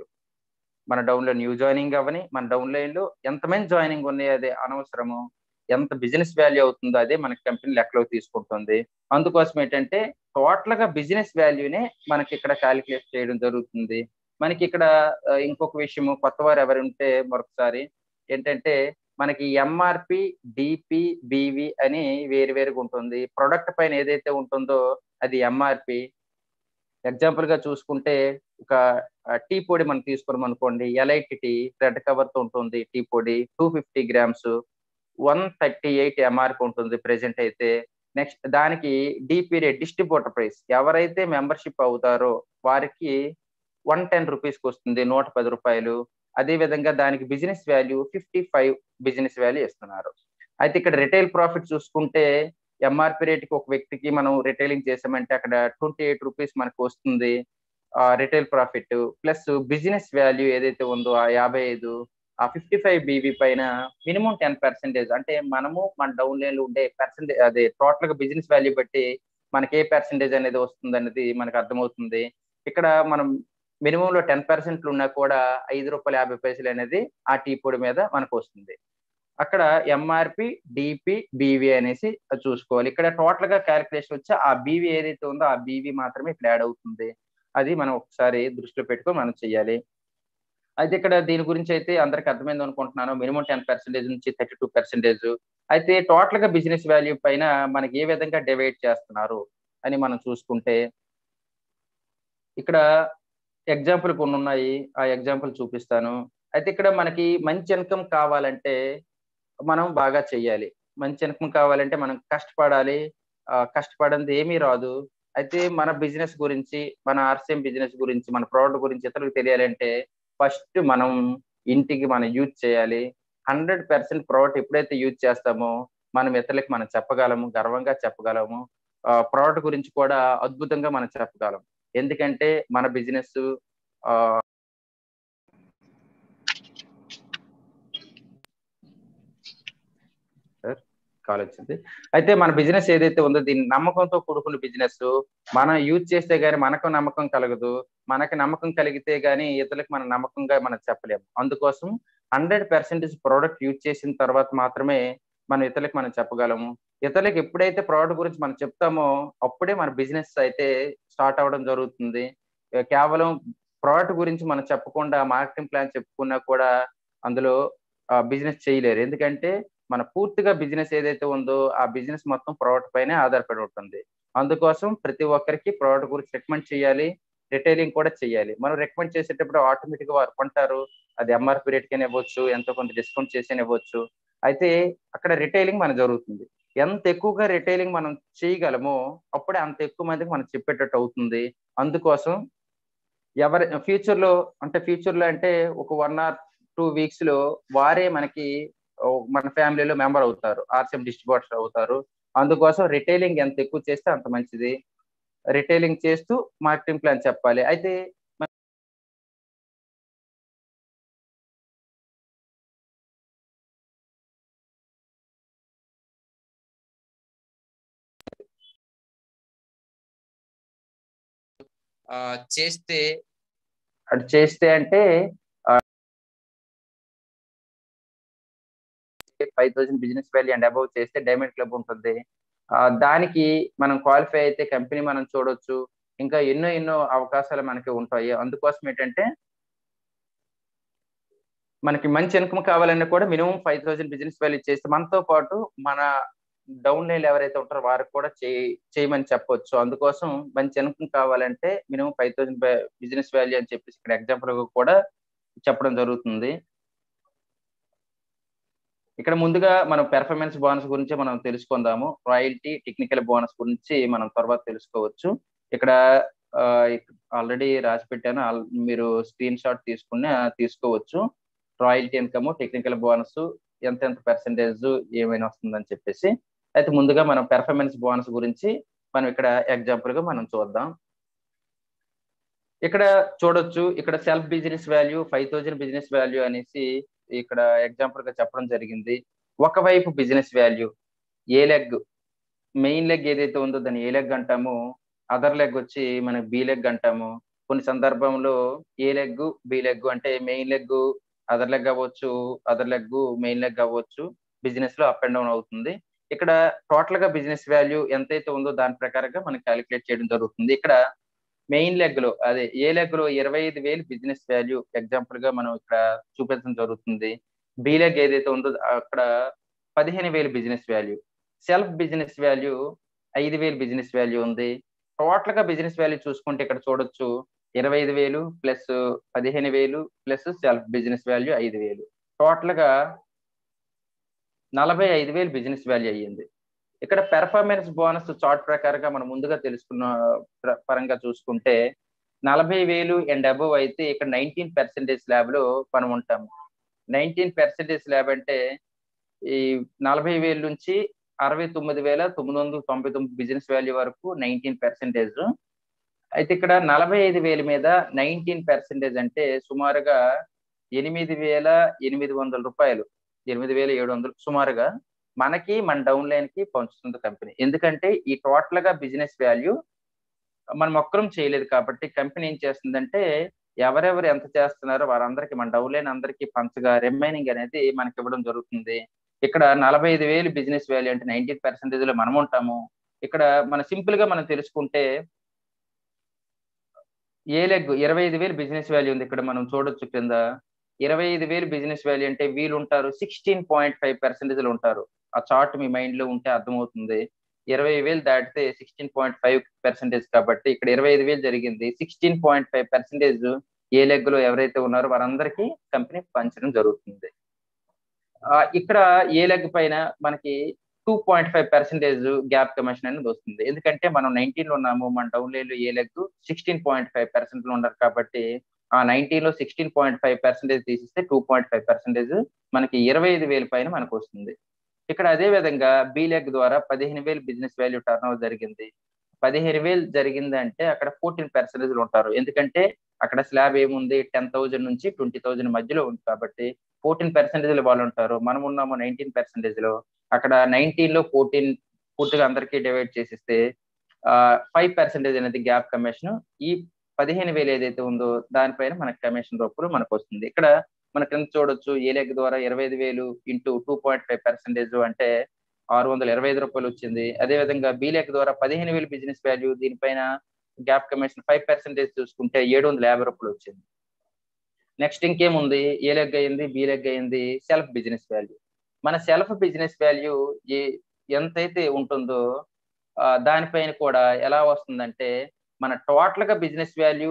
మన డౌన్ లో న్యూ జాయినింగ్ అవని మన డౌన్ లైన్ లో ఎంతమంది జాయినింగ్ ఉన్నాయి అదే అనవసరము ఎంత బిజినెస్ వాల్యూ అవుతుందో అదే మన కంపెనీ లెక్కలోకి తీసుకుంటుంది అందుకోసం ఏంటంటే టోటల్ గా బిజినెస్ వాల్యూనే మనకి ఇక్కడ క్యాలిక్యులేట్ చేయడం జరుగుతుంది మనకి ఇక్కడ ఇంకొక విషయము కొత్త వారు ఎవరు ఉంటే మరొకసారి ఏంటంటే మనకి ఎంఆర్పి డిపి బివి అని వేరు వేరుగా ఉంటుంది ప్రొడక్ట్ పైన ఏదైతే ఉంటుందో అది ఎంఆర్పి ఎగ్జాంపుల్ గా చూసుకుంటే ఒక టీ పొడి మనం తీసుకున్నాం అనుకోండి ఎలైట్ టీ రెడ్ కవర్ తో ఉంటుంది టీ పొడి two fifty grams one thirty eight MRP ఉంటుంది ప్రెసెంట్ అయితే నెక్స్ట్ దానికి డిపి రేట్ డిస్ట్రిబ్యూటర్ ప్రైస్ ఎవరైతే మెంబర్షిప్ అవుతారో వారికి వన్ టెన్ రూపీస్కి వస్తుంది నూట పది రూపాయలు అదే విధంగా దానికి business value fifty five business value ఇస్తున్నారు అయితే ఇక్కడ రిటైల్ ప్రాఫిట్ చూసుకుంటే ఎంఆర్పి రేట్కి ఒక వ్యక్తికి మనం రిటైలింగ్ చేసామంటే అక్కడ ట్వంటీ ఎయిట్ రూపీస్ మనకు వస్తుంది retail profit plus business value ఏదైతే ఉందో ఆ యాభై ఐదు ఆ ఫిఫ్టీ ఫైవ్ బీబీ పైన మినిమం టెన్ పర్సెంటేజ్ అంటే మనము మన డౌన్ లైన్ లో ఉండే పర్సెంటేజ్ అదే టోటల్ గా బిజినెస్ వాల్యూ బట్టి మనకి ఏ పర్సెంటేజ్ అనేది వస్తుంది అనేది మనకు అర్థమవుతుంది ఇక్కడ మనం మినిమం లో టెన్ పర్సెంట్లు ఉన్నా కూడా ఐదు రూపాయల యాభై పైసలు అనేది ఆ టీ పొడి మీద మనకు వస్తుంది అక్కడ ఎంఆర్పి డిపి బీవీ అనేసి చూసుకోవాలి ఇక్కడ టోటల్ గా క్యాలిక్యులేషన్ వచ్చి ఆ బీవీ ఏదైతే ఉందో ఆ బీవీ మాత్రమే ఇక్కడ యాడ్ అవుతుంది అది మనం ఒకసారి దృష్టిలో పెట్టుకొని మనం చేయాలి అయితే ఇక్కడ దీని గురించి అయితే అందరికి అర్థమైంది అనుకుంటున్నాను మినిమం టెన్ పర్సెంటేజ్ నుంచి థర్టీ టూ పర్సెంటేజ్ అయితే టోటల్ గా బిజినెస్ వాల్యూ పైన మనకి ఏ విధంగా డివైడ్ చేస్తున్నారు అని మనం చూసుకుంటే ఇక్కడ ఎగ్జాంపుల్ కొన్ని ఉన్నాయి ఆ ఎగ్జాంపుల్ చూపిస్తాను అయితే ఇక్కడ మనకి మంచి ఇన్కమ్ కావాలంటే మనం బాగా చెయ్యాలి మంచి ఇన్కమ్ కావాలంటే మనం కష్టపడాలి కష్టపడింది ఏమీ రాదు అయితే మన బిజినెస్ గురించి మన ఆర్సిఎం బిజినెస్ గురించి మన ప్రోడక్ట్ గురించి ఇతరులకు తెలియాలంటే ఫస్ట్ మనం ఇంటికి మనం యూజ్ చేయాలి హండ్రెడ్ పర్సెంట్ ప్రోడక్ట్ ఎప్పుడైతే యూజ్ చేస్తామో మనం ఇతరులకు మనం చెప్పగలము గర్వంగా చెప్పగలము ప్రోడక్ట్ గురించి కూడా అద్భుతంగా మనం చెప్పగలం ఎందుకంటే మన బిజినెస్ కాల్ వచ్చింది అయితే మన బిజినెస్ ఏదైతే ఉందో దీని నమ్మకంతో కూడుకున్న బిజినెస్ మనం యూజ్ చేస్తే గానీ మనకు నమ్మకం కలగదు మనకి నమ్మకం కలిగితే గానీ ఇతరులకు మన నమ్మకంగా మనం చెప్పలేము అందుకోసం హండ్రెడ్ పర్సెంటేజ్ ప్రోడక్ట్ యూజ్ చేసిన తర్వాత మాత్రమే మనం ఇతరులకు మనం చెప్పగలము ఇతరులకు ఎప్పుడైతే ప్రోడక్ట్ గురించి మనం చెప్తామో అప్పుడే మన బిజినెస్ అయితే స్టార్ట్ అవ్వడం జరుగుతుంది కేవలం ప్రోడక్ట్ గురించి మనం చెప్పకుండా మార్కెటింగ్ ప్లాన్ చెప్పుకున్నా కూడా అందులో బిజినెస్ చేయలేరు ఎందుకంటే మన పూర్తిగా బిజినెస్ ఏదైతే ఉందో ఆ బిజినెస్ మొత్తం ప్రోడక్ట్ పైనే ఆధారపడి ఉంటుంది అందుకోసం ప్రతి ఒక్కరికి ప్రోడక్ట్ గురించి రికమెండ్ చేయాలి రిటైలింగ్ కూడా చేయాలి మనం రికమెండ్ చేసేటప్పుడు ఆటోమేటిక్ గా వారు కొంటారు అది ఎంఆర్పి రేట్ కింద ఇవ్వచ్చు ఎంతో కొంత డిస్కౌంట్ చేసి ఇవ్వచ్చు అయితే అక్కడ రిటైలింగ్ మన జరుగుతుంది ఎంత ఎక్కువగా రిటైలింగ్ మనం చేయగలమో అప్పుడే అంత ఎక్కువ మందికి మనం చెప్పేటట్టు అవుతుంది అందుకోసం ఎవరి ఫ్యూచర్ లో అంటే ఫ్యూచర్ లో అంటే ఒక వన్ ఆర్ టూ వీక్స్ లో వారే మనకి మన ఫ్యామిలీలో మెంబర్ అవుతారు ఆర్సిఎం డిస్ట్రిబ్యూటర్ అవుతారు అందుకోసం రిటైలింగ్ ఎంత ఎక్కువ చేస్తే అంత మంచిది రిటైలింగ్ చేస్తూ మార్కెటింగ్ ప్లాన్ చెప్పాలి అయితే చేస్తే అటు చేస్తే అంటే five thousand business value and above చేస్తే డైమండ్ క్లబ్ ఉంటుంది దానికి మనం క్వాలిఫై అయితే కంపెనీ మనం చూడొచ్చు ఇంకా ఎన్నో ఎన్నో అవకాశాలు మనకి ఉంటాయి అందుకోసం ఏంటంటే మనకి మంచి ఇన్కమ్ కావాలన్నా కూడా minimum five thousand business value చేస్తే మనతో పాటు మన డౌన్ లైన్ ఎవరైతే ఉంటారో వారికి కూడా చేయమని చెప్పొచ్చు అందుకోసం మంచి ఇన్కమ్ కావాలంటే minimum five thousand business value అని చెప్పేసి ఇక్కడ ఎగ్జాంపుల్ కూడా చెప్పడం జరుగుతుంది ఇక్కడ ముందుగా మనం పెర్ఫార్మెన్స్ బోనస్ గురించి మనం తెలుసుకుందాము రాయల్టీ టెక్నికల్ బోనస్ గురించి మనం తర్వాత తెలుసుకోవచ్చు ఇక్కడ ఆల్రెడీ రాసి పెట్టాను మీరు స్క్రీన్ షాట్ తీసుకుని తీసుకోవచ్చు రాయల్టీ ఇన్కమ్ టెక్నికల్ బోనస్ ఎంత ఎంత పర్సెంటేజ్ ఏమైనా వస్తుందని చెప్పేసి అయితే ముందుగా మనం పెర్ఫార్మెన్స్ బోనస్ గురించి మనం ఇక్కడ ఎగ్జాంపుల్ గా మనం చూద్దాం ఇక్కడ చూడొచ్చు ఇక్కడ self business value five thousand business value అనేసి ఇక్కడ ఎగ్జాంపుల్ గా చెప్పడం జరిగింది ఒకవైపు business value A leg main leg ఏదైతే ఉందో దాన్ని ఏ లెగ్ అంటాము అదర్ లెగ్ వచ్చి మనకి బి లెగ్ అంటాము కొన్ని సందర్భంలో ఏ లెగ్ బి లెగ్ అంటే మెయిన్ లెగ్ అదర్ లెగ్ అవ్వచ్చు అదర్ లెగ్ మెయిన్ లెగ్ అవ్వచ్చు బిజినెస్ లో అప్ అండ్ డౌన్ అవుతుంది ఇక్కడ టోటల్ గా బిజినెస్ వాల్యూ ఎంతైతే ఉందో దాని ప్రకారంగా మనం క్యాలిక్యులేట్ చేయడం జరుగుతుంది ఇక్కడ మెయిన్ లెగ్ లో అదే ఏ లెగ్ లో ఇరవై ఐదు వేలు బిజినెస్ వాల్యూ ఎగ్జాంపుల్ గా మనం ఇక్కడ చూపించడం జరుగుతుంది బి లెగ్ ఏదైతే ఉందో అక్కడ పదిహేను వేలు business value self business value ఐదు వేలు బిజినెస్ వాల్యూ ఉంది టోటల్ గా బిజినెస్ వాల్యూ చూసుకుంటే ఇక్కడ చూడొచ్చు ఇరవై ఐదు వేలు ప్లస్ పదిహేను వేలు ప్లస్ సెల్ఫ్ బిజినెస్ వాల్యూ ఐదు వేలు టోటల్ గా నలభై ఐదు వేలు బిజినెస్ వాల్యూ అయ్యింది ఇక్కడ పెర్ఫార్మెన్స్ బోనస్ చార్ట్ ప్రకారంగా మనం ముందుగా తెలుసుకున్న పరంగా చూసుకుంటే నలభై వేలు అండ్ అబవ్ అయితే ఇక్కడ నైన్టీన్ పర్సెంటేజ్ ల్యాబ్ లో మనం ఉంటాము నైన్టీన్ పర్సెంటేజ్ ల్యాబ్ అంటే ఈ నలభై వేల నుంచి అరవై తొమ్మిది వేల తొమ్మిది వందల తొంభై తొమ్మిది బిజినెస్ వాల్యూ వరకు నైన్టీన్ పర్సెంటేజ్ అయితే ఇక్కడ నలభై ఐదు వేల మీద నైన్టీన్ పర్సెంటేజ్ అంటే సుమారుగా ఎనిమిది వేల ఎనిమిది వందల రూపాయలు ఎనిమిది వేల ఏడు వందలు సుమారుగా మనకి మన డౌన్ లైన్ కి పంచుతుంది కంపెనీ ఎందుకంటే ఈ టోటల్ గా బిజినెస్ వాల్యూ మనం ఒక్కరం చేయలేదు కాబట్టి కంపెనీ ఏం చేస్తుందంటే ఎవరెవరు ఎంత చేస్తున్నారో వారందరికి మన డౌన్ లైన్ అందరికి పంచగా రిమైనింగ్ అనేది మనకి ఇవ్వడం జరుగుతుంది ఇక్కడ నలభై ఐదు వేలు బిజినెస్ వాల్యూ అంటే నైన్టీన్ పర్సెంటేజ్ లో మనం ఉంటాము ఇక్కడ మన సింపుల్ గా మనం తెలుసుకుంటే ఏ లెగ్ ఇరవై ఐదు వేలు బిజినెస్ వాల్యూ ఉంది ఇక్కడ మనం చూడొచ్చు కింద ఇరవై ఐదు వేలు బిజినెస్ వాల్యూ అంటే వీళ్ళు ఉంటారు సిక్స్టీన్ పాయింట్ ఫైవ్ పర్సెంటేజ్ లో ఉంటారు ఆ చార్ట్ మీ మైండ్ లో ఉంటే అర్థమవుతుంది ఇరవై వేలు దాటితే సిక్స్టీన్ పాయింట్ ఫైవ్ పర్సెంటేజ్ కాబట్టి ఇక్కడ ఇరవై ఐదు వేలు జరిగింది sixteen point five percentage A leg లో ఎవరైతే ఉన్నారో వారందరికీ కంపెనీ పంచడం జరుగుతుంది ఇక్కడ ఏ లెగ్ పైన మనకి two point five percentage gap commission అనేది వస్తుంది ఎందుకంటే మనం నైన్టీన్ లో ఉన్నాము మన డౌన్ లైన్ లో A leg sixteen point five percent లో ఉన్నారు కాబట్టి ఆ నైన్టీన్ లో సిక్స్టీన్ పాయింట్ ఫైవ్ పర్సెంటేజ్ తీసిస్తే టూ పాయింట్ ఫైవ్ పర్సెంటేజ్ మనకి ఇరవై ఐదు వేల పైన మనకు వస్తుంది ఇక్కడ అదే విధంగా బి లెగ్ ద్వారా పదిహేను వేలు బిజినెస్ వాల్యూ టర్న్ ఓవర్ జరిగింది పదిహేను వేలు జరిగింది అంటే అక్కడ ఫోర్టీన్ పర్సెంటేజ్ ఉంటారు ఎందుకంటే అక్కడ స్లాబ్ ఏముంది టెన్ థౌజండ్ నుంచి ట్వంటీ థౌజండ్ మధ్యలో ఉంది కాబట్టి ఫోర్టీన్ పర్సెంటేజ్ వాళ్ళు ఉంటారు మనం ఉన్నాము నైన్టీన్ పర్సెంటేజ్ లో అక్కడ నైన్టీన్ లో ఫోర్టీన్ పూర్తిగా అందరికీ డివైడ్ చేసిస్తే ఫైవ్ పర్సెంటేజ్ అనేది గ్యాప్ కమిషన్ ఈ పదిహేను వేలు ఏదైతే ఉందో దానిపైన మనకి కమిషన్ రూపంలో మనకు వస్తుంది ఇక్కడ మన కింద చూడొచ్చు ఏ లెగ్ ద్వారా ఇరవై ఐదు వేలు into two point five percentage అంటే ఆరు వందల ఇరవై ఐదు రూపాయలు వచ్చింది అదే విధంగా బి లెగ్ ద్వారా పదిహేను వేలు బిజినెస్ వాల్యూ దీనిపైన గ్యాప్ కమిషన్ ఫైవ్ పర్సెంటేజ్ చూసుకుంటే ఏడు వందల యాభై రూపాయలు వచ్చింది నెక్స్ట్ ఇంకేముంది ఏ లెగ్ అయింది బి లెగ్ అయింది సెల్ఫ్ బిజినెస్ వాల్యూ మన సెల్ఫ్ బిజినెస్ వాల్యూ ఏ ఎంతైతే ఉంటుందో దానిపైన కూడా ఎలా వస్తుందంటే మన టోటల్ గా బిజినెస్ వాల్యూ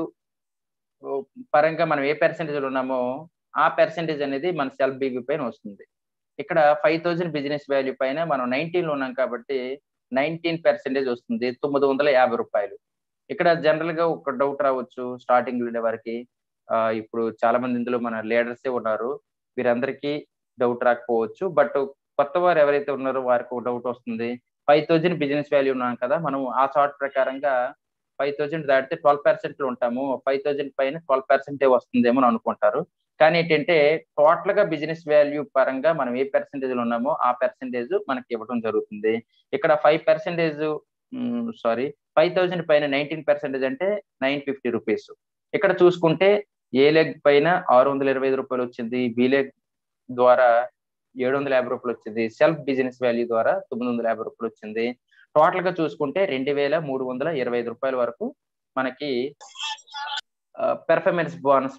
పరంగా మనం ఏ పర్సెంటేజ్ ఉన్నామో ఆ పర్సెంటేజ్ అనేది మన సెల్ఫ్ బీబీ పైన వస్తుంది ఇక్కడ ఫైవ్ థౌజండ్ బిజినెస్ వాల్యూ పైన మనం నైన్టీన్ లో ఉన్నాం కాబట్టి నైన్టీన్ పర్సెంటేజ్ వస్తుంది తొమ్మిది వందల యాభై రూపాయలు ఇక్కడ జనరల్ గా ఒక డౌట్ రావచ్చు స్టార్టింగ్ ఉండే వారికి ఇప్పుడు చాలా మంది ఇందులో మన లీడర్సే ఉన్నారు వీరందరికీ డౌట్ రాకపోవచ్చు బట్ కొత్త వారు ఎవరైతే ఉన్నారో వారికి ఒక డౌట్ వస్తుంది ఫైవ్ థౌజండ్ బిజినెస్ వాల్యూ ఉన్నాం కదా మనం ఆ చార్ట్ ప్రకారంగా ఫైవ్ థౌజండ్ దాటితే ట్వెల్వ్ పర్సెంట్ లో ఉంటాము ఫైవ్ థౌజండ్ పైన ట్వెల్వ్ పర్సెంటే వస్తుందేమో అని అనుకుంటారు కానీ ఏంటంటే టోటల్ గా బిజినెస్ వాల్యూ పరంగా మనం ఏ పర్సెంటేజ్ లో ఉన్నామో ఆ పర్సెంటేజ్ మనకి ఇవ్వడం జరుగుతుంది ఇక్కడ five percentage sorry five thousand పైన నైన్టీన్ పర్సెంటేజ్ అంటే నైన్ ఫిఫ్టీ రూపీస్ ఇక్కడ చూసుకుంటే ఏ లెగ్ పైన ఆరు వందల ఇరవై ఐదు రూపాయలు వచ్చింది బి లెగ్ ద్వారా ఏడు వందల యాభై రూపాయలు వచ్చింది సెల్ఫ్ బిజినెస్ వాల్యూ ద్వారా తొమ్మిది వందల యాభై రూపాయలు వచ్చింది టోటల్ గా చూసుకుంటే రెండు వేల మూడు వందల ఇరవై ఐదు రూపాయల వరకు మనకి పెర్ఫార్మెన్స్ బోనస్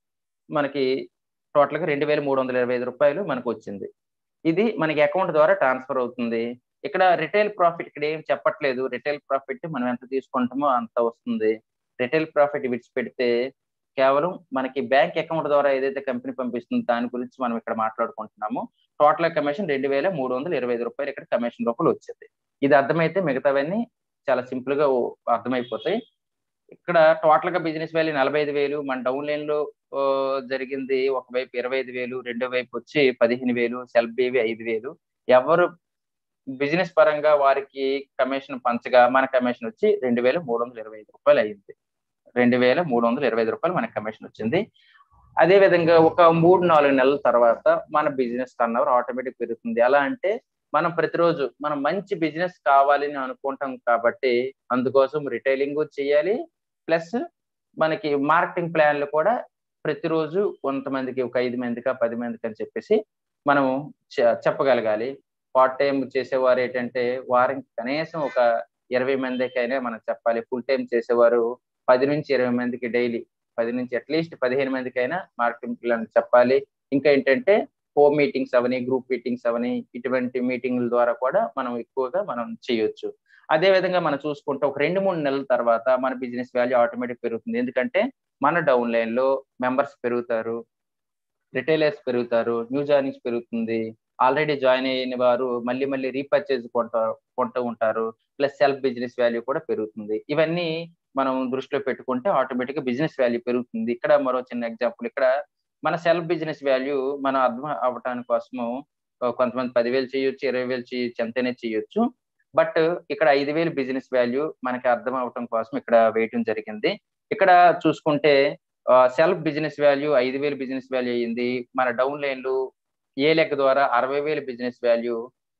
మనకి టోటల్ గా రెండు వేల మూడు వందల ఇరవై ఐదు రూపాయలు మనకు వచ్చింది ఇది మనకి అకౌంట్ ద్వారా ట్రాన్స్ఫర్ అవుతుంది ఇక్కడ రిటైల్ ప్రాఫిట్ ఇక్కడ ఏం చెప్పట్లేదు రిటైల్ ప్రాఫిట్ మనం ఎంత తీసుకుంటామో అంత వస్తుంది రిటైల్ ప్రాఫిట్ విడిచిపెడితే కేవలం మనకి బ్యాంక్ అకౌంట్ ద్వారా ఏదైతే కంపెనీ పంపిస్తుందో దాని గురించి మనం ఇక్కడ మాట్లాడుకుంటున్నాము టోటల్ కమిషన్ రెండు వేల మూడు వందల ఇరవై ఐదు రూపాయలు ఇక్కడ కమిషన్ రూపాయలు వచ్చింది ఇది అర్థమైతే మిగతావన్నీ చాలా సింపుల్ గా అర్థమైపోతాయి ఇక్కడ టోటల్ గా బిజినెస్ వాల్యూ నలభై ఐదు వేలు మన డౌన్ లైన్ లో జరిగింది ఒకవైపు ఇరవై ఐదు వేలు రెండో వైపు వచ్చి పదిహేను వేలు సెల్ఫ్ బేవి ఐదు వేలు ఎవరు బిజినెస్ పరంగా వారికి కమిషన్ పంచగా మన కమిషన్ వచ్చి రెండు వేల మూడు వందల ఇరవై ఐదు రూపాయలు అయింది రెండు వేల మూడు వందల ఇరవై ఐదు రూపాయలు మనకి కమిషన్ వచ్చింది అదే విధంగా ఒక మూడు నాలుగు నెలల తర్వాత మన బిజినెస్ టర్న్ ఓవర్ ఆటోమేటిక్ పెరుగుతుంది ఎలా అంటే మనం ప్రతిరోజు మనం మంచి బిజినెస్ కావాలని అనుకుంటాం కాబట్టి అందుకోసం రిటైలింగ్ చేయాలి ప్లస్ మనకి మార్కెటింగ్ ప్లాన్లు కూడా ప్రతిరోజు కొంతమందికి ఒక ఐదు మందికి పది మందికి అని చెప్పేసి మనం చెప్పగలగాలి పార్ట్ టైం చేసేవారు ఏంటంటే వారానికి కనీసం ఒక ఇరవై మందికైనా మనం చెప్పాలి ఫుల్ టైం చేసేవారు పది నుంచి ఇరవై మందికి డైలీ పది నుంచి అట్లీస్ట్ పదిహేను మందికైనా మార్కెటింగ్ ప్లాన్ చెప్పాలి ఇంకా ఏంటంటే హోమ్ మీటింగ్స్ అవని గ్రూప్ మీటింగ్స్ అవని ఇటువంటి మీటింగ్ల ద్వారా కూడా మనం ఎక్కువగా మనం చేయొచ్చు అదే విధంగా మనం చూసుకుంటే ఒక రెండు మూడు నెలల తర్వాత మన బిజినెస్ వాల్యూ ఆటోమేటిక్ పెరుగుతుంది ఎందుకంటే మన డౌన్ లైన్ లో మెంబర్స్ పెరుగుతారు రిటైలర్స్ పెరుగుతారు న్యూ జాయినింగ్స్ పెరుగుతుంది ఆల్రెడీ జాయిన్ అయిన వారు మళ్ళీ మళ్ళీ రీపర్చేజ్ కొంట కొంటూ ఉంటారు ప్లస్ సెల్ఫ్ బిజినెస్ వాల్యూ కూడా పెరుగుతుంది ఇవన్నీ మనం దృష్టిలో పెట్టుకుంటే ఆటోమేటిక్ గా బిజినెస్ వాల్యూ పెరుగుతుంది ఇక్కడ మరో చిన్న ఎగ్జాంపుల్ ఇక్కడ మన సెల్ఫ్ బిజినెస్ వాల్యూ మనం అర్థం అవ్వటానికి కోసము కొంతమంది పదివేలు చేయొచ్చు ఇరవై వేలు చేయొచ్చు ఎంతైనా చేయొచ్చు బట్ ఇక్కడ ఐదు వేలు బిజినెస్ వాల్యూ మనకి అర్థం అవటం కోసం ఇక్కడ వేయటం జరిగింది ఇక్కడ చూసుకుంటే సెల్ఫ్ బిజినెస్ వాల్యూ ఐదు వేలు బిజినెస్ వాల్యూ అయ్యింది మన డౌన్ లైన్లు ఏ లెక్క ద్వారా అరవై వేలు బిజినెస్ వాల్యూ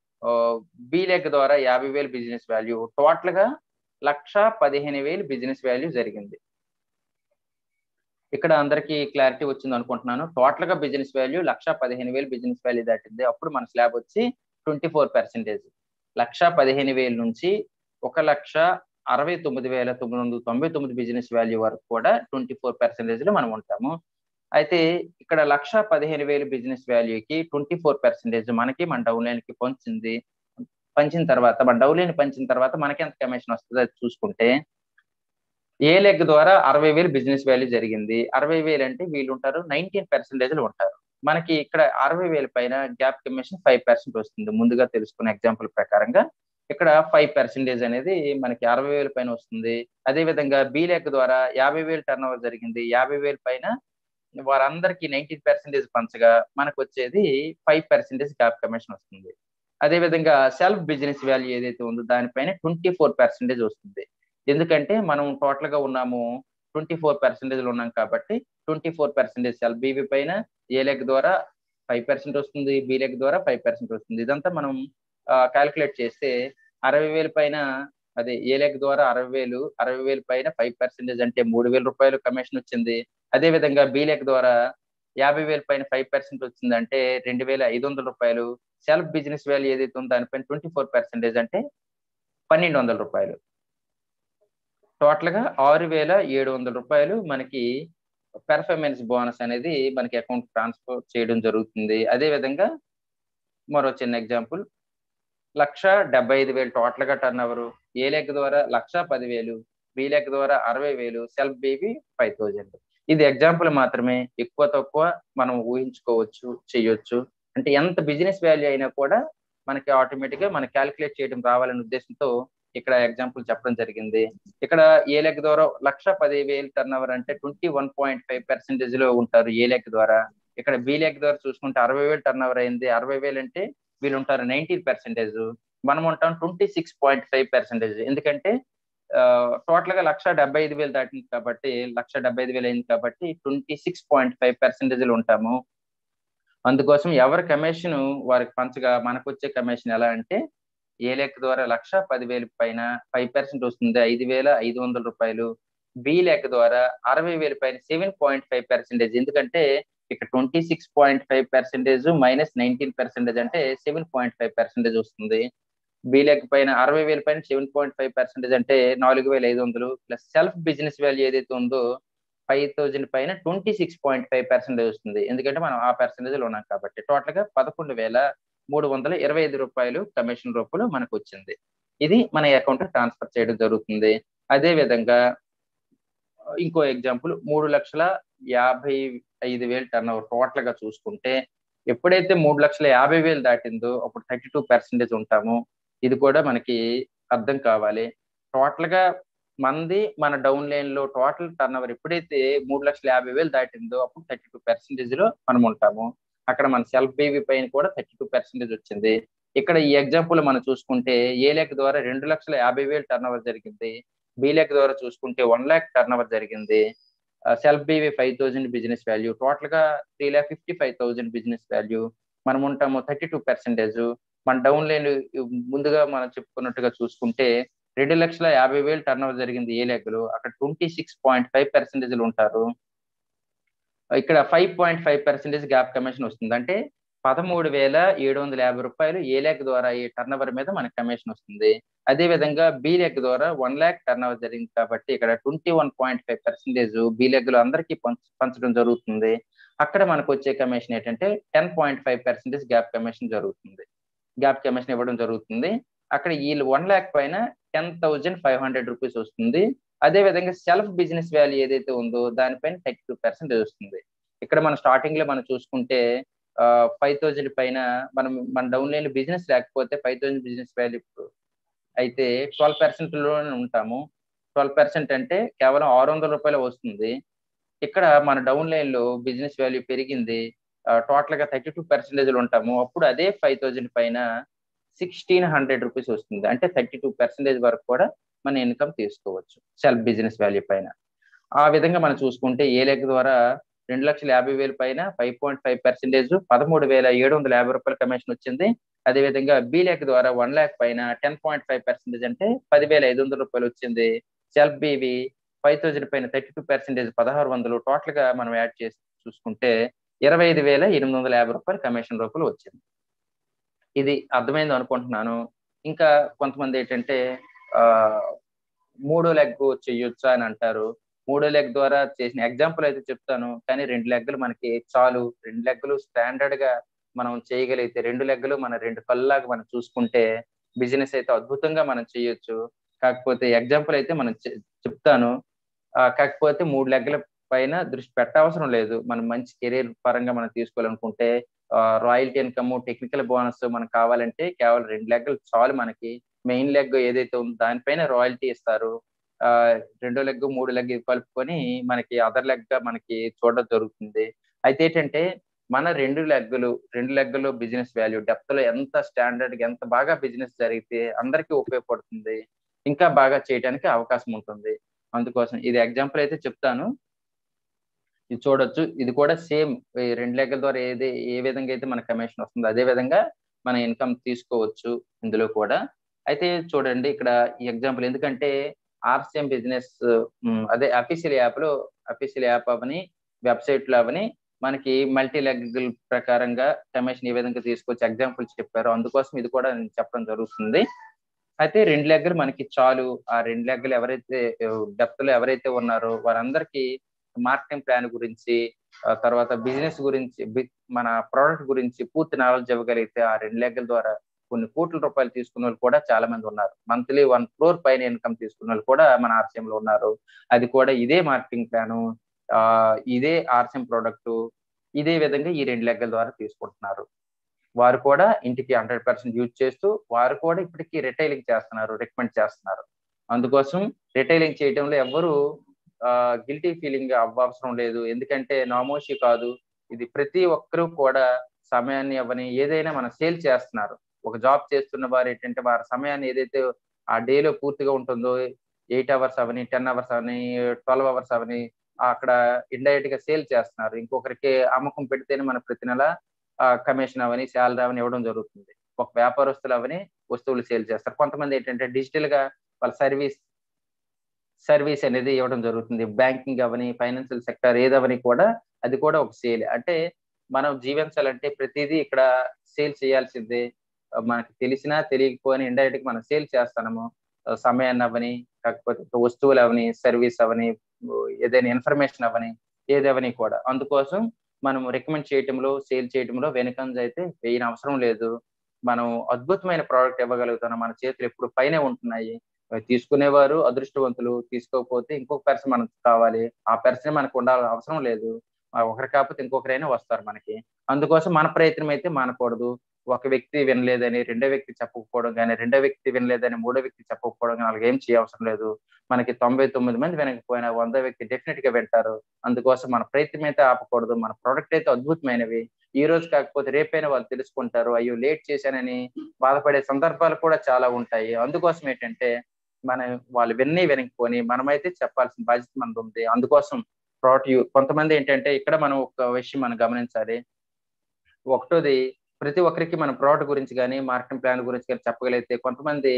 బి లెక్క ద్వారా యాభై వేలు బిజినెస్ వాల్యూ టోటల్ గా లక్ష పదిహేను వేలు బిజినెస్ వాల్యూ జరిగింది ఇక్కడ అందరికీ క్లారిటీ వచ్చింది అనుకుంటున్నాను టోటల్ గా బిజినెస్ వాల్యూ లక్ష పదిహేను వేలు బిజినెస్ వాల్యూ దాటింది అప్పుడు మన స్లాబ్ వచ్చి ట్వంటీ ఫోర్ పర్సెంటేజ్ లక్ష పదిహేను వేల నుంచి ఒక లక్ష అరవై తొమ్మిది వేల తొమ్మిది వందల తొంభై తొమ్మిది బిజినెస్ వాల్యూ వరకు కూడా ట్వంటీ ఫోర్ పర్సెంటేజ్ లో మనం ఉంటాము అయితే ఇక్కడ లక్ష పదిహేను వేలు బిజినెస్ వాల్యూకి ట్వంటీ ఫోర్ పర్సెంటేజ్ మనకి మన డౌన్ లైన్ కి పంచింది పంచిన తర్వాత మన డౌన్ లైన్ పంచిన తర్వాత మనకి ఎంత కమిషన్ వస్తుంది అది చూసుకుంటే ఏ లెగ్ ద్వారా అరవై వేలు బిజినెస్ వాల్యూ జరిగింది అరవై వేలు అంటే వీళ్ళు ఉంటారు నైన్టీన్ పర్సెంటేజ్లు ఉంటారు మనకి ఇక్కడ అరవై వేల పైన గ్యాప్ కమిషన్ ఫైవ్ పర్సెంట్ వస్తుంది ముందుగా తెలుసుకున్న ఎగ్జాంపుల్ ప్రకారంగా ఇక్కడ ఫైవ్ పర్సెంటేజ్ అనేది మనకి అరవై వేల పైన వస్తుంది అదే విధంగా బి లెగ్ ద్వారా యాభై వేలు టర్న్ ఓవర్ జరిగింది యాభై వేల పైన వారందరికీ నైన్టీన్ పర్సెంటేజ్ పంచగా మనకు వచ్చేది ఫైవ్ పర్సెంటేజ్ గ్యాప్ కమిషన్ వస్తుంది అదే విధంగా సెల్ఫ్ బిజినెస్ వాల్యూ ఏదైతే ఉందో దానిపైన ట్వంటీ ఫోర్ పర్సెంటేజ్ వస్తుంది ఎందుకంటే మనం టోటల్ గా ఉన్నాము ట్వంటీ ఫోర్ పర్సెంటేజ్ ఉన్నాం కాబట్టి twenty four percentage self BV పైన ఏ లెగ్ ద్వారా ఫైవ్ పర్సెంట్ వస్తుంది బి లెగ్ ద్వారా ఫైవ్ పర్సెంట్ వస్తుంది ఇదంతా మనం క్యాల్కులేట్ చేస్తే అరవై వేల పైన అదే ఏ లెగ్ ద్వారా అరవై వేలు అరవై వేల పైన ఫైవ్ పర్సెంటేజ్ అంటే మూడు వేల రూపాయలు కమిషన్ వచ్చింది అదే విధంగా బి లెగ్ ద్వారా యాభై వేల పైన ఫైవ్ పర్సెంట్ వచ్చింది అంటే రెండు వేల ఐదు వందల రూపాయలు సెల్ఫ్ బిజినెస్ వాల్యూ ఏదైతే ఉందో దానిపైన ట్వంటీ ఫోర్ పర్సెంటేజ్ అంటే పన్నెండు వందల రూపాయలు టోటల్ గా ఆరు వేల ఏడు వందల రూపాయలు మనకి పెర్ఫార్మెన్స్ బోనస్ అనేది మనకి అకౌంట్ ట్రాన్స్ఫర్ చేయడం జరుగుతుంది అదే విధంగా మరో చిన్న ఎగ్జాంపుల్ లక్ష డెబ్బై ఐదు వేలు టోటల్ గా టర్న్ అవర్ ఏ లెగ్ ద్వారా లక్ష పదివేలు బి లెగ్ ద్వారా అరవై వేలు సెల్ఫ్ బేబీ ఫైవ్ థౌజండ్ ఇది ఎగ్జాంపుల్ మాత్రమే ఎక్కువ తక్కువ మనం ఊహించుకోవచ్చు చేయొచ్చు అంటే ఎంత బిజినెస్ వాల్యూ అయినా కూడా మనకి ఆటోమేటిక్ గా మనం క్యాలిక్యులేట్ చేయడం రావాలనే ఉద్దేశంతో ఇక్కడ ఎగ్జాంపుల్ చెప్పడం జరిగింది ఇక్కడ ఏ లెగ్ ద్వారా లక్ష పది వేలు టర్న్ అవర్ అంటే twenty one point five percentage లో ఉంటారు ఏ లెగ్ ద్వారా ఇక్కడ బి లెగ్ ద్వారా చూసుకుంటే అరవై వేలు టర్న్ అవర్ అయింది అరవై వేలు అంటే వీళ్ళు ఉంటారు నైన్టీన్ పర్సెంటేజ్ మనం ఉంటాం twenty six point five percentage ఎందుకంటే టోటల్ గా లక్ష డెబ్బై ఐదు వేలు దాటింది కాబట్టి లక్ష డెబ్బై ఐదు వేలు అయింది కాబట్టి twenty six point five percentage ఉంటాము అందుకోసం ఎవరి కమిషన్ వారికి పంచగా మనకు వచ్చే కమిషన్ ఎలా అంటే ఏ లెక్క ద్వారా లక్ష పదివేలు పైన ఫైవ్ పర్సెంట్ వస్తుంది ఐదు వేల ఐదు వందల రూపాయలు బి లెక్క ద్వారా అరవై వేల పైన సెవెన్ పాయింట్ ఫైవ్ పర్సెంటేజ్ ఎందుకంటే ఇక్కడ twenty six point five percentage minus nineteen percentage అంటే సెవెన్ పాయింట్ ఫైవ్ పర్సెంటేజ్ వస్తుంది బి లెక్క పైన అరవై వేల పైన సెవెన్ పాయింట్ ఫైవ్ పర్సెంటేజ్ అంటే నాలుగు వేల ఐదు వందలు ప్లస్ సెల్ఫ్ బిజినెస్ వాల్యూ ఏదైతే ఉందో ఫైవ్ థౌజండ్ పైన twenty six point five percentage వస్తుంది ఎందుకంటే మనం ఆ పర్సెంటేజ్ లో ఉన్నాం కాబట్టి టోటల్ గా పదకొండు వేల మూడు వందల ఇరవై ఐదు రూపాయలు కమిషన్ రూపంలో మనకు వచ్చింది ఇది మన అకౌంట్ ట్రాన్స్ఫర్ చేయడం జరుగుతుంది అదే విధంగా ఇంకో ఎగ్జాంపుల్ మూడు లక్షల యాభై ఐదు వేలు టర్న్ ఓవర్ టోటల్ గా చూసుకుంటే ఎప్పుడైతే మూడు లక్షల యాభై వేలు దాటిందో అప్పుడు థర్టీ టూ పర్సెంటేజ్ ఉంటాము ఇది కూడా మనకి అర్థం కావాలి టోటల్ గా మంది మన డౌన్ లైన్ లో టోటల్ టర్న్ ఓవర్ ఎప్పుడైతే మూడు లక్షల యాభై వేలు దాటిందో అప్పుడు థర్టీ టూ పర్సెంటేజ్ లో మనం ఉంటాము అక్కడ మన సెల్ఫ్ బేబీ పైన కూడా థర్టీ టూ పర్సెంటేజ్ వచ్చింది ఇక్కడ ఈ ఎగ్జాంపుల్ మనం చూసుకుంటే ఏ లెక్ ద్వారా రెండు లక్షల యాభై వేలు టర్న్ ఓవర్ జరిగింది బి లెక్ ద్వారా చూసుకుంటే వన్ ల్యాక్ టర్న్ ఓవర్ జరిగింది self BV five thousand business value total గా three lakh fifty five thousand business value మనం ఉంటాము థర్టీ టూ పర్సెంటేజ్ మన డౌన్ లైన్ ముందుగా మనం చెప్పుకున్నట్టుగా చూసుకుంటే రెండు లక్షల యాభై వేలు టర్న్ ఓవర్ జరిగింది ఏ లెగ్లో అక్కడ ట్వంటీ సిక్స్ పాయింట్ ఫైవ్ పర్సెంటేజ్లు ఉంటారు ఇక్కడ five point five percentage gap commission వస్తుంది అంటే పదమూడు వేల ఏడు వందల యాభై రూపాయలు ఏ లెగ్ ద్వారా ఈ టర్న్ ఓవర్ మీద మనకి కమిషన్ వస్తుంది అదే విధంగా బి లెగ్ ద్వారా వన్ ల్యాక్ టర్న్ ఓవర్ జరిగింది కాబట్టి ఇక్కడ twenty one point five percentage B leg లో అందరికీ పంచడం జరుగుతుంది అక్కడ మనకు వచ్చే కమిషన్ ఏంటంటే ten point five percentage gap commission జరుగుతుంది గ్యాప్ కమిషన్ ఇవ్వడం జరుగుతుంది అక్కడ వీళ్ళు వన్ ల్యాక్ పైన ten thousand five hundred rupees వస్తుంది అదే విధంగా సెల్ఫ్ బిజినెస్ వాల్యూ ఏదైతే ఉందో దానిపైన థర్టీ టూ పర్సెంటేజ్ వస్తుంది ఇక్కడ మనం స్టార్టింగ్ లో మనం చూసుకుంటే ఫైవ్ థౌజండ్ పైన మనం మన డౌన్ లైన్ బిజినెస్ లేకపోతే ఫైవ్ థౌజండ్ బిజినెస్ వాల్యూ అయితే ట్వెల్వ్ పర్సెంట్ లోనే ఉంటాము ట్వెల్వ్ పర్సెంట్ అంటే కేవలం ఆరు వందల రూపాయలు వస్తుంది ఇక్కడ మన డౌన్ లైన్ లో బిజినెస్ వాల్యూ పెరిగింది టోటల్ గా థర్టీ టూ పర్సెంటేజ్ ఉంటాము అప్పుడు అదే ఫైవ్ థౌజండ్ పైన సిక్స్టీన్ హండ్రెడ్ రూపీస్ వస్తుంది అంటే థర్టీ టూ పర్సెంటేజ్ వరకు కూడా మన ఇన్కమ్ తీసుకోవచ్చు సెల్ఫ్ బిజినెస్ వాల్యూ పైన ఆ విధంగా మనం చూసుకుంటే ఏ లెక్క ద్వారా రెండు లక్షల యాభై వేల పైన ఫైవ్ పాయింట్ ఫైవ్ పర్సెంటేజ్ పదమూడు వేల ఏడు వందల యాభై రూపాయల కమిషన్ వచ్చింది అదేవిధంగా బి లెక్ ద్వారా వన్ ల్యాక్ పైన టెన్ పాయింట్ ఫైవ్ పర్సెంటేజ్ అంటే పదివేల ఐదు వందల రూపాయలు వచ్చింది సెల్ఫ్ బీవి ఫైవ్ థౌజండ్ పైన థర్టీ టూ పర్సెంటేజ్ పదహారు వందలు టోటల్ గా మనం యాడ్ చేసి చూసుకుంటే ఇరవై ఐదు వేల ఎనిమిది వందల యాభై రూపాయలు కమిషన్ రూపాయలు వచ్చింది ఇది అర్థమైంది అనుకుంటున్నాను ఇంకా కొంతమంది ఏంటంటే ఆ మూడో లెగ్ చెయ్యొచ్చా అని అంటారు మూడో లెగ్ ద్వారా చేసిన ఎగ్జాంపుల్ అయితే చెప్తాను కానీ రెండు లెగ్గులు మనకి చాలు రెండు లెగ్గులు స్టాండర్డ్ గా మనం చేయగలిగితే రెండు లెగ్గులు మన రెండు కళ్ళలాగా మనం చూసుకుంటే బిజినెస్ అయితే అద్భుతంగా మనం చేయొచ్చు కాకపోతే ఎగ్జాంపుల్ అయితే మనం చెప్తాను కాకపోతే మూడు లెగ్గల పైన దృష్టి పెట్టవసరం లేదు మనం మంచి కెరీర్ పరంగా మనం తీసుకోవాలనుకుంటే రాయల్టీ ఇన్కమ్ టెక్నికల్ బోనస్ మనకు కావాలంటే కేవలం రెండు లెగ్గలు చాలు మనకి మెయిన్ లెగ్ ఏదైతే ఉందో దానిపైన రాయల్టీ ఇస్తారు ఆ రెండో లెగ్ మూడు లెగ్ కలుపుకొని మనకి అదర్ లెగ్ గా మనకి చూడడం జరుగుతుంది అయితే ఏంటంటే మన రెండు లెగ్గులు రెండు లెగ్గులు బిజినెస్ వాల్యూ డెప్త్ లో ఎంత స్టాండర్డ్ ఎంత బాగా బిజినెస్ జరిగితే అందరికీ ఉపయోగపడుతుంది ఇంకా బాగా చేయడానికి అవకాశం ఉంటుంది అందుకోసం ఇది ఎగ్జాంపుల్ అయితే చెప్తాను ఇది చూడొచ్చు ఇది కూడా సేమ్ రెండు లెక్కల ద్వారా ఏది ఏ విధంగా అయితే మన కమిషన్ వస్తుందో అదే విధంగా మన ఇన్కమ్ తీసుకోవచ్చు ఇందులో కూడా అయితే చూడండి ఇక్కడ ఈ ఎగ్జాంపుల్ ఎందుకంటే ఆర్సిఎం బిజినెస్ అదే అఫీషియల్ యాప్ లో అఫీషియల్ యాప్ అవని వెబ్సైట్ లో అవని మనకి మల్టీ లెగ్ ప్రకారంగా కమిషన్ ఏ విధంగా తీసుకోవచ్చు ఎగ్జాంపుల్స్ చెప్పారు అందుకోసం ఇది కూడా నేను చెప్పడం జరుగుతుంది అయితే రెండు లెగ్గలు మనకి చాలు ఆ రెండు లెగ్గలు ఎవరైతే డెప్త్ లో ఎవరైతే ఉన్నారో వారందరికీ మార్కెటింగ్ ప్లాన్ గురించి తర్వాత బిజినెస్ గురించి మన ప్రోడక్ట్ గురించి పూర్తి నాలెడ్జ్ ఇవ్వగలిగితే ఆ రెండు లెగ్గల ద్వారా కొన్ని కోట్ల రూపాయలు తీసుకున్న వాళ్ళు కూడా చాలా మంది ఉన్నారు మంత్లీ వన్ క్రోర్ పైన ఇన్కమ్ తీసుకున్న వాళ్ళు కూడా మన ఆర్సీఎం లో ఉన్నారు అది కూడా ఇదే మార్కెటింగ్ ప్లాను ఆ ఇదే ఆర్సీఎం ప్రోడక్ట్ ఇదే విధంగా ఈ రెండు లెగ్గల ద్వారా తీసుకుంటున్నారు వారు కూడా ఇంటికి హండ్రెడ్ పర్సెంట్ యూజ్ చేస్తూ వారు కూడా ఇప్పటికీ రిటైలింగ్ చేస్తున్నారు రికమెండ్ చేస్తున్నారు అందుకోసం రిటైలింగ్ చేయడంలో ఎవరు గిల్టీ ఫీలింగ్ అవ్వవసరం లేదు ఎందుకంటే నామోషి కాదు ఇది ప్రతి ఒక్కరూ కూడా సమయాన్ని అవని ఏదైనా మనం సేల్ చేస్తున్నారు ఒక జాబ్ చేస్తున్న వారు ఏంటంటే వారి సమయాన్ని ఏదైతే ఆ డేలో పూర్తిగా ఉంటుందో ఎయిట్ అవర్స్ అవని టెన్ అవర్స్ అవని ట్వెల్వ్ అవర్స్ అవని అక్కడ ఇండైరెక్ట్ గా సేల్ చేస్తున్నారు ఇంకొకరికి అమ్మకం పెడితేనే మన ప్రతి నెల కమిషన్ అవని శాలరీ అవని ఇవ్వడం జరుగుతుంది ఒక వ్యాపారస్తులు అవని వస్తువులు సేల్ చేస్తారు కొంతమంది ఏంటంటే డిజిటల్ గా వాళ్ళ సర్వీస్ సర్వీస్ అనేది ఇవ్వడం జరుగుతుంది బ్యాంకింగ్ అవని ఫైనాన్షియల్ సెక్టర్ ఏదవని కూడా అది కూడా ఒక సేల్ అంటే మనం జీవించాలంటే ప్రతిదీ ఇక్కడ సేల్ చేయాల్సిందే మనకి తెలిసినా తెలియకపోయినా ఇండైరెక్ట్ గా మనం సేల్ చేస్తాము సమయాన్ని అవని కాకపోతే వస్తువులు అవని సర్వీస్ అవని ఏదైనా ఇన్ఫర్మేషన్ అవని ఏదవని కూడా అందుకోసం మనం రికమెండ్ చేయటంలో సేల్ చేయటంలో వెనుకంజ అయితే వేయని అవసరం లేదు మనం అద్భుతమైన ప్రోడక్ట్ ఇవ్వగలుగుతున్నాం మన చేతులు ఎప్పుడు పైనే ఉంటున్నాయి తీసుకునేవారు అదృష్టవంతులు తీసుకోకపోతే ఇంకొక పర్సన్ మనకు కావాలి ఆ పర్సన్ మనకు ఉండాలని అవసరం లేదు ఒకరు కాకపోతే ఇంకొకరైనా వస్తారు మనకి అందుకోసం మన ప్రయత్నం అయితే మానకూడదు ఒక వ్యక్తి వినలేదని రెండో వ్యక్తి చెప్పకపోవడం కానీ రెండో వ్యక్తి వినలేదని మూడో వ్యక్తి చెప్పకపోవడం కానీ వాళ్ళకి ఏం చేయవసరం లేదు మనకి తొంభై తొమ్మిది మంది వినకపోయినా వంద వ్యక్తి డెఫినెట్ గా వింటారు అందుకోసం మన ప్రయత్నం అయితే ఆపకూడదు మన ప్రోడక్ట్ అయితే అద్భుతమైనవి ఈ రోజు కాకపోతే రేపైనా వాళ్ళు తెలుసుకుంటారు అయ్యో లేట్ చేశానని బాధపడే సందర్భాలు కూడా చాలా ఉంటాయి అందుకోసం ఏంటంటే మన వాళ్ళు విన్నీ వినకపోని మనమైతే చెప్పాల్సిన బాధ్యత మనది ఉంది అందుకోసం ప్రోడక్ట్ కొంతమంది ఏంటంటే ఇక్కడ మనం ఒక విషయం మనం గమనించాలి ఒకటోది ప్రతి ఒక్కరికి మన ప్రోడక్ట్ గురించి కానీ మార్కెటింగ్ ప్లాన్ గురించి కానీ చెప్పగలిగితే కొంతమంది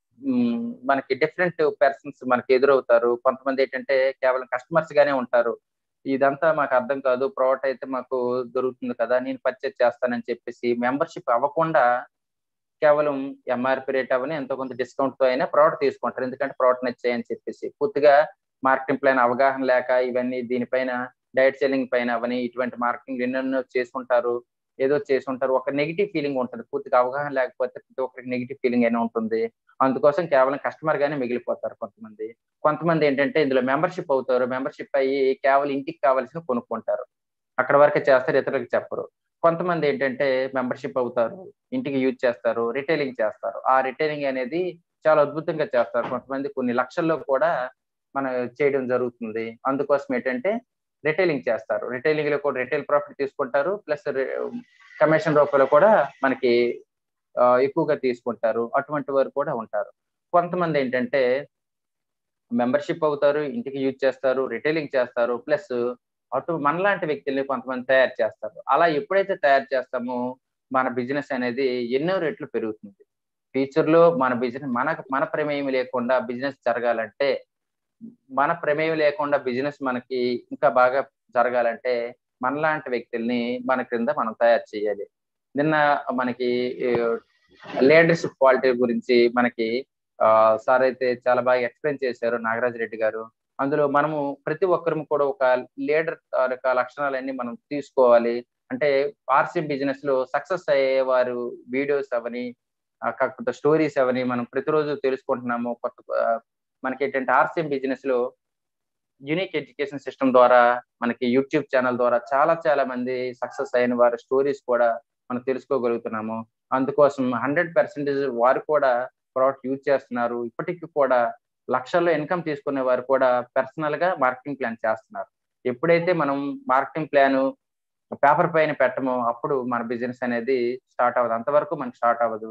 మనకి డిఫరెంట్ పర్సన్స్ మనకి ఎదురవుతారు కొంతమంది ఏంటంటే కేవలం కస్టమర్స్ గానే ఉంటారు ఇదంతా మాకు అర్థం కాదు ప్రోడక్ట్ అయితే మాకు దొరుకుతుంది కదా నేను పర్చేజ్ చేస్తానని చెప్పేసి మెంబర్షిప్ అవ్వకుండా కేవలం ఎంఆర్పి రేట్ అవని ఎంతో కొంత డిస్కౌంట్ తో అయినా ప్రోడక్ట్ తీసుకుంటారు ఎందుకంటే ప్రోడక్ట్ నచ్చాయని చెప్పేసి పూర్తిగా మార్కెటింగ్ ప్లాన్ అవగాహన లేక ఇవన్నీ దీనిపైన డైట్ సెల్లింగ్ పైన అవని ఇటువంటి మార్కెటింగ్ ఎన్నెన్నో చేసుకుంటారు ఏదో చేసి ఉంటారు ఒక నెగిటివ్ ఫీలింగ్ ఉంటుంది పూర్తిగా అవగాహన లేకపోతే ప్రతి ఒక్కరికి నెగిటివ్ ఫీలింగ్ అయినా ఉంటుంది అందుకోసం కేవలం కస్టమర్ గానే మిగిలిపోతారు కొంతమంది కొంతమంది ఏంటంటే ఇందులో మెంబర్షిప్ అవుతారు మెంబర్షిప్ అయ్యి కేవలం ఇంటికి కావాల్సిన కొనుక్కుంటారు అక్కడ వరకే చేస్తారు ఇతరులకు చెప్పరు కొంతమంది ఏంటంటే మెంబర్షిప్ అవుతారు ఇంటికి యూజ్ చేస్తారు రిటైలింగ్ చేస్తారు ఆ రిటైలింగ్ అనేది చాలా అద్భుతంగా చేస్తారు కొంతమంది కొన్ని లక్షల్లో కూడా మన చేయడం జరుగుతుంది అందుకోసం ఏంటంటే రిటైలింగ్ చేస్తారు రిటైలింగ్ లో కూడా రిటైల్ ప్రాఫిట్ తీసుకుంటారు ప్లస్ కమిషన్ రూపంలో కూడా మనకి ఎక్కువగా తీసుకుంటారు అటువంటి వారు కూడా ఉంటారు కొంతమంది ఏంటంటే మెంబర్షిప్ అవుతారు ఇంటికి యూజ్ చేస్తారు రిటైలింగ్ చేస్తారు ప్లస్ అటు మనలాంటి వ్యక్తుల్ని కొంతమంది తయారు చేస్తారు అలా ఎప్పుడైతే తయారు చేస్తామో మన బిజినెస్ అనేది ఎన్నో రెట్లు పెరుగుతుంది ఫ్యూచర్ లో మన బిజినెస్ మన మన ప్రమేయం లేకుండా బిజినెస్ జరగాలంటే మన ప్రమేయం లేకుండా బిజినెస్ మనకి ఇంకా బాగా జరగాలంటే మనలాంటి వ్యక్తుల్ని మన క్రింద మనం తయారు చేయాలి నిన్న మనకి లీడర్షిప్ క్వాలిటీ గురించి మనకి సార్ అయితే చాలా బాగా ఎక్స్ప్లెయిన్ చేశారు నాగరాజ్ రెడ్డి గారు అందులో మనము ప్రతి ఒక్కరు కూడా ఒక లీడర్ యొక్క లక్షణాలన్నీ మనం తీసుకోవాలి అంటే ఆర్సీఎం బిజినెస్ లో సక్సెస్ అయ్యే వారు వీడియోస్ అవని కాకపోతే స్టోరీస్ అవని మనం ప్రతిరోజు తెలుసుకుంటున్నాము కొత్త మనకి ఏంటంటే ఆర్సీఎం బిజినెస్ లో యూనిక్ ఎడ్యుకేషన్ సిస్టమ్ ద్వారా మనకి యూట్యూబ్ ఛానల్ ద్వారా చాలా చాలా మంది సక్సెస్ అయిన వారి స్టోరీస్ కూడా మనం తెలుసుకోగలుగుతున్నాము అందుకోసం హండ్రెడ్ పర్సెంటేజ్ వారు కూడా ప్రోడక్ట్ యూజ్ చేస్తున్నారు ఇప్పటికీ కూడా లక్షల్లో ఇన్కమ్ తీసుకునే వారు కూడా పర్సనల్ గా మార్కెటింగ్ ప్లాన్ చేస్తున్నారు ఎప్పుడైతే మనం మార్కెటింగ్ ప్లాన్ పేపర్ పైన పెట్టమో అప్పుడు మన బిజినెస్ అనేది స్టార్ట్ అవ్వదు అంతవరకు మనకి స్టార్ట్ అవ్వదు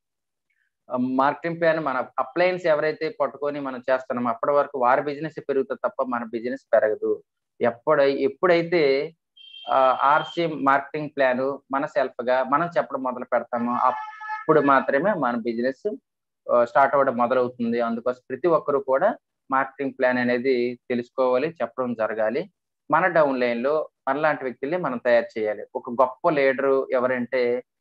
మార్కెటింగ్ ప్లాన్ మన అప్లయన్స్ ఎవరైతే పట్టుకొని మనం చేస్తున్నామో అప్పటి వరకు వారి బిజినెస్ పెరుగుతుంది తప్ప మన బిజినెస్ పెరగదు ఎప్పుడ ఎప్పుడైతే ఆర్సీ మార్కెటింగ్ ప్లాన్ మన సెల్ఫ్ గా మనం చెప్పడం మొదలు పెడతామో అప్పుడు మాత్రమే మన బిజినెస్ స్టార్ట్ అవ్వడం మొదలవుతుంది అందుకోసం ప్రతి ఒక్కరు కూడా మార్కెటింగ్ ప్లాన్ అనేది తెలుసుకోవాలి చెప్పడం జరగాలి మన డౌన్ లైన్ లో మనలాంటి వ్యక్తుల్ని మనం తయారు చేయాలి ఒక గొప్ప లీడరు ఎవరంటే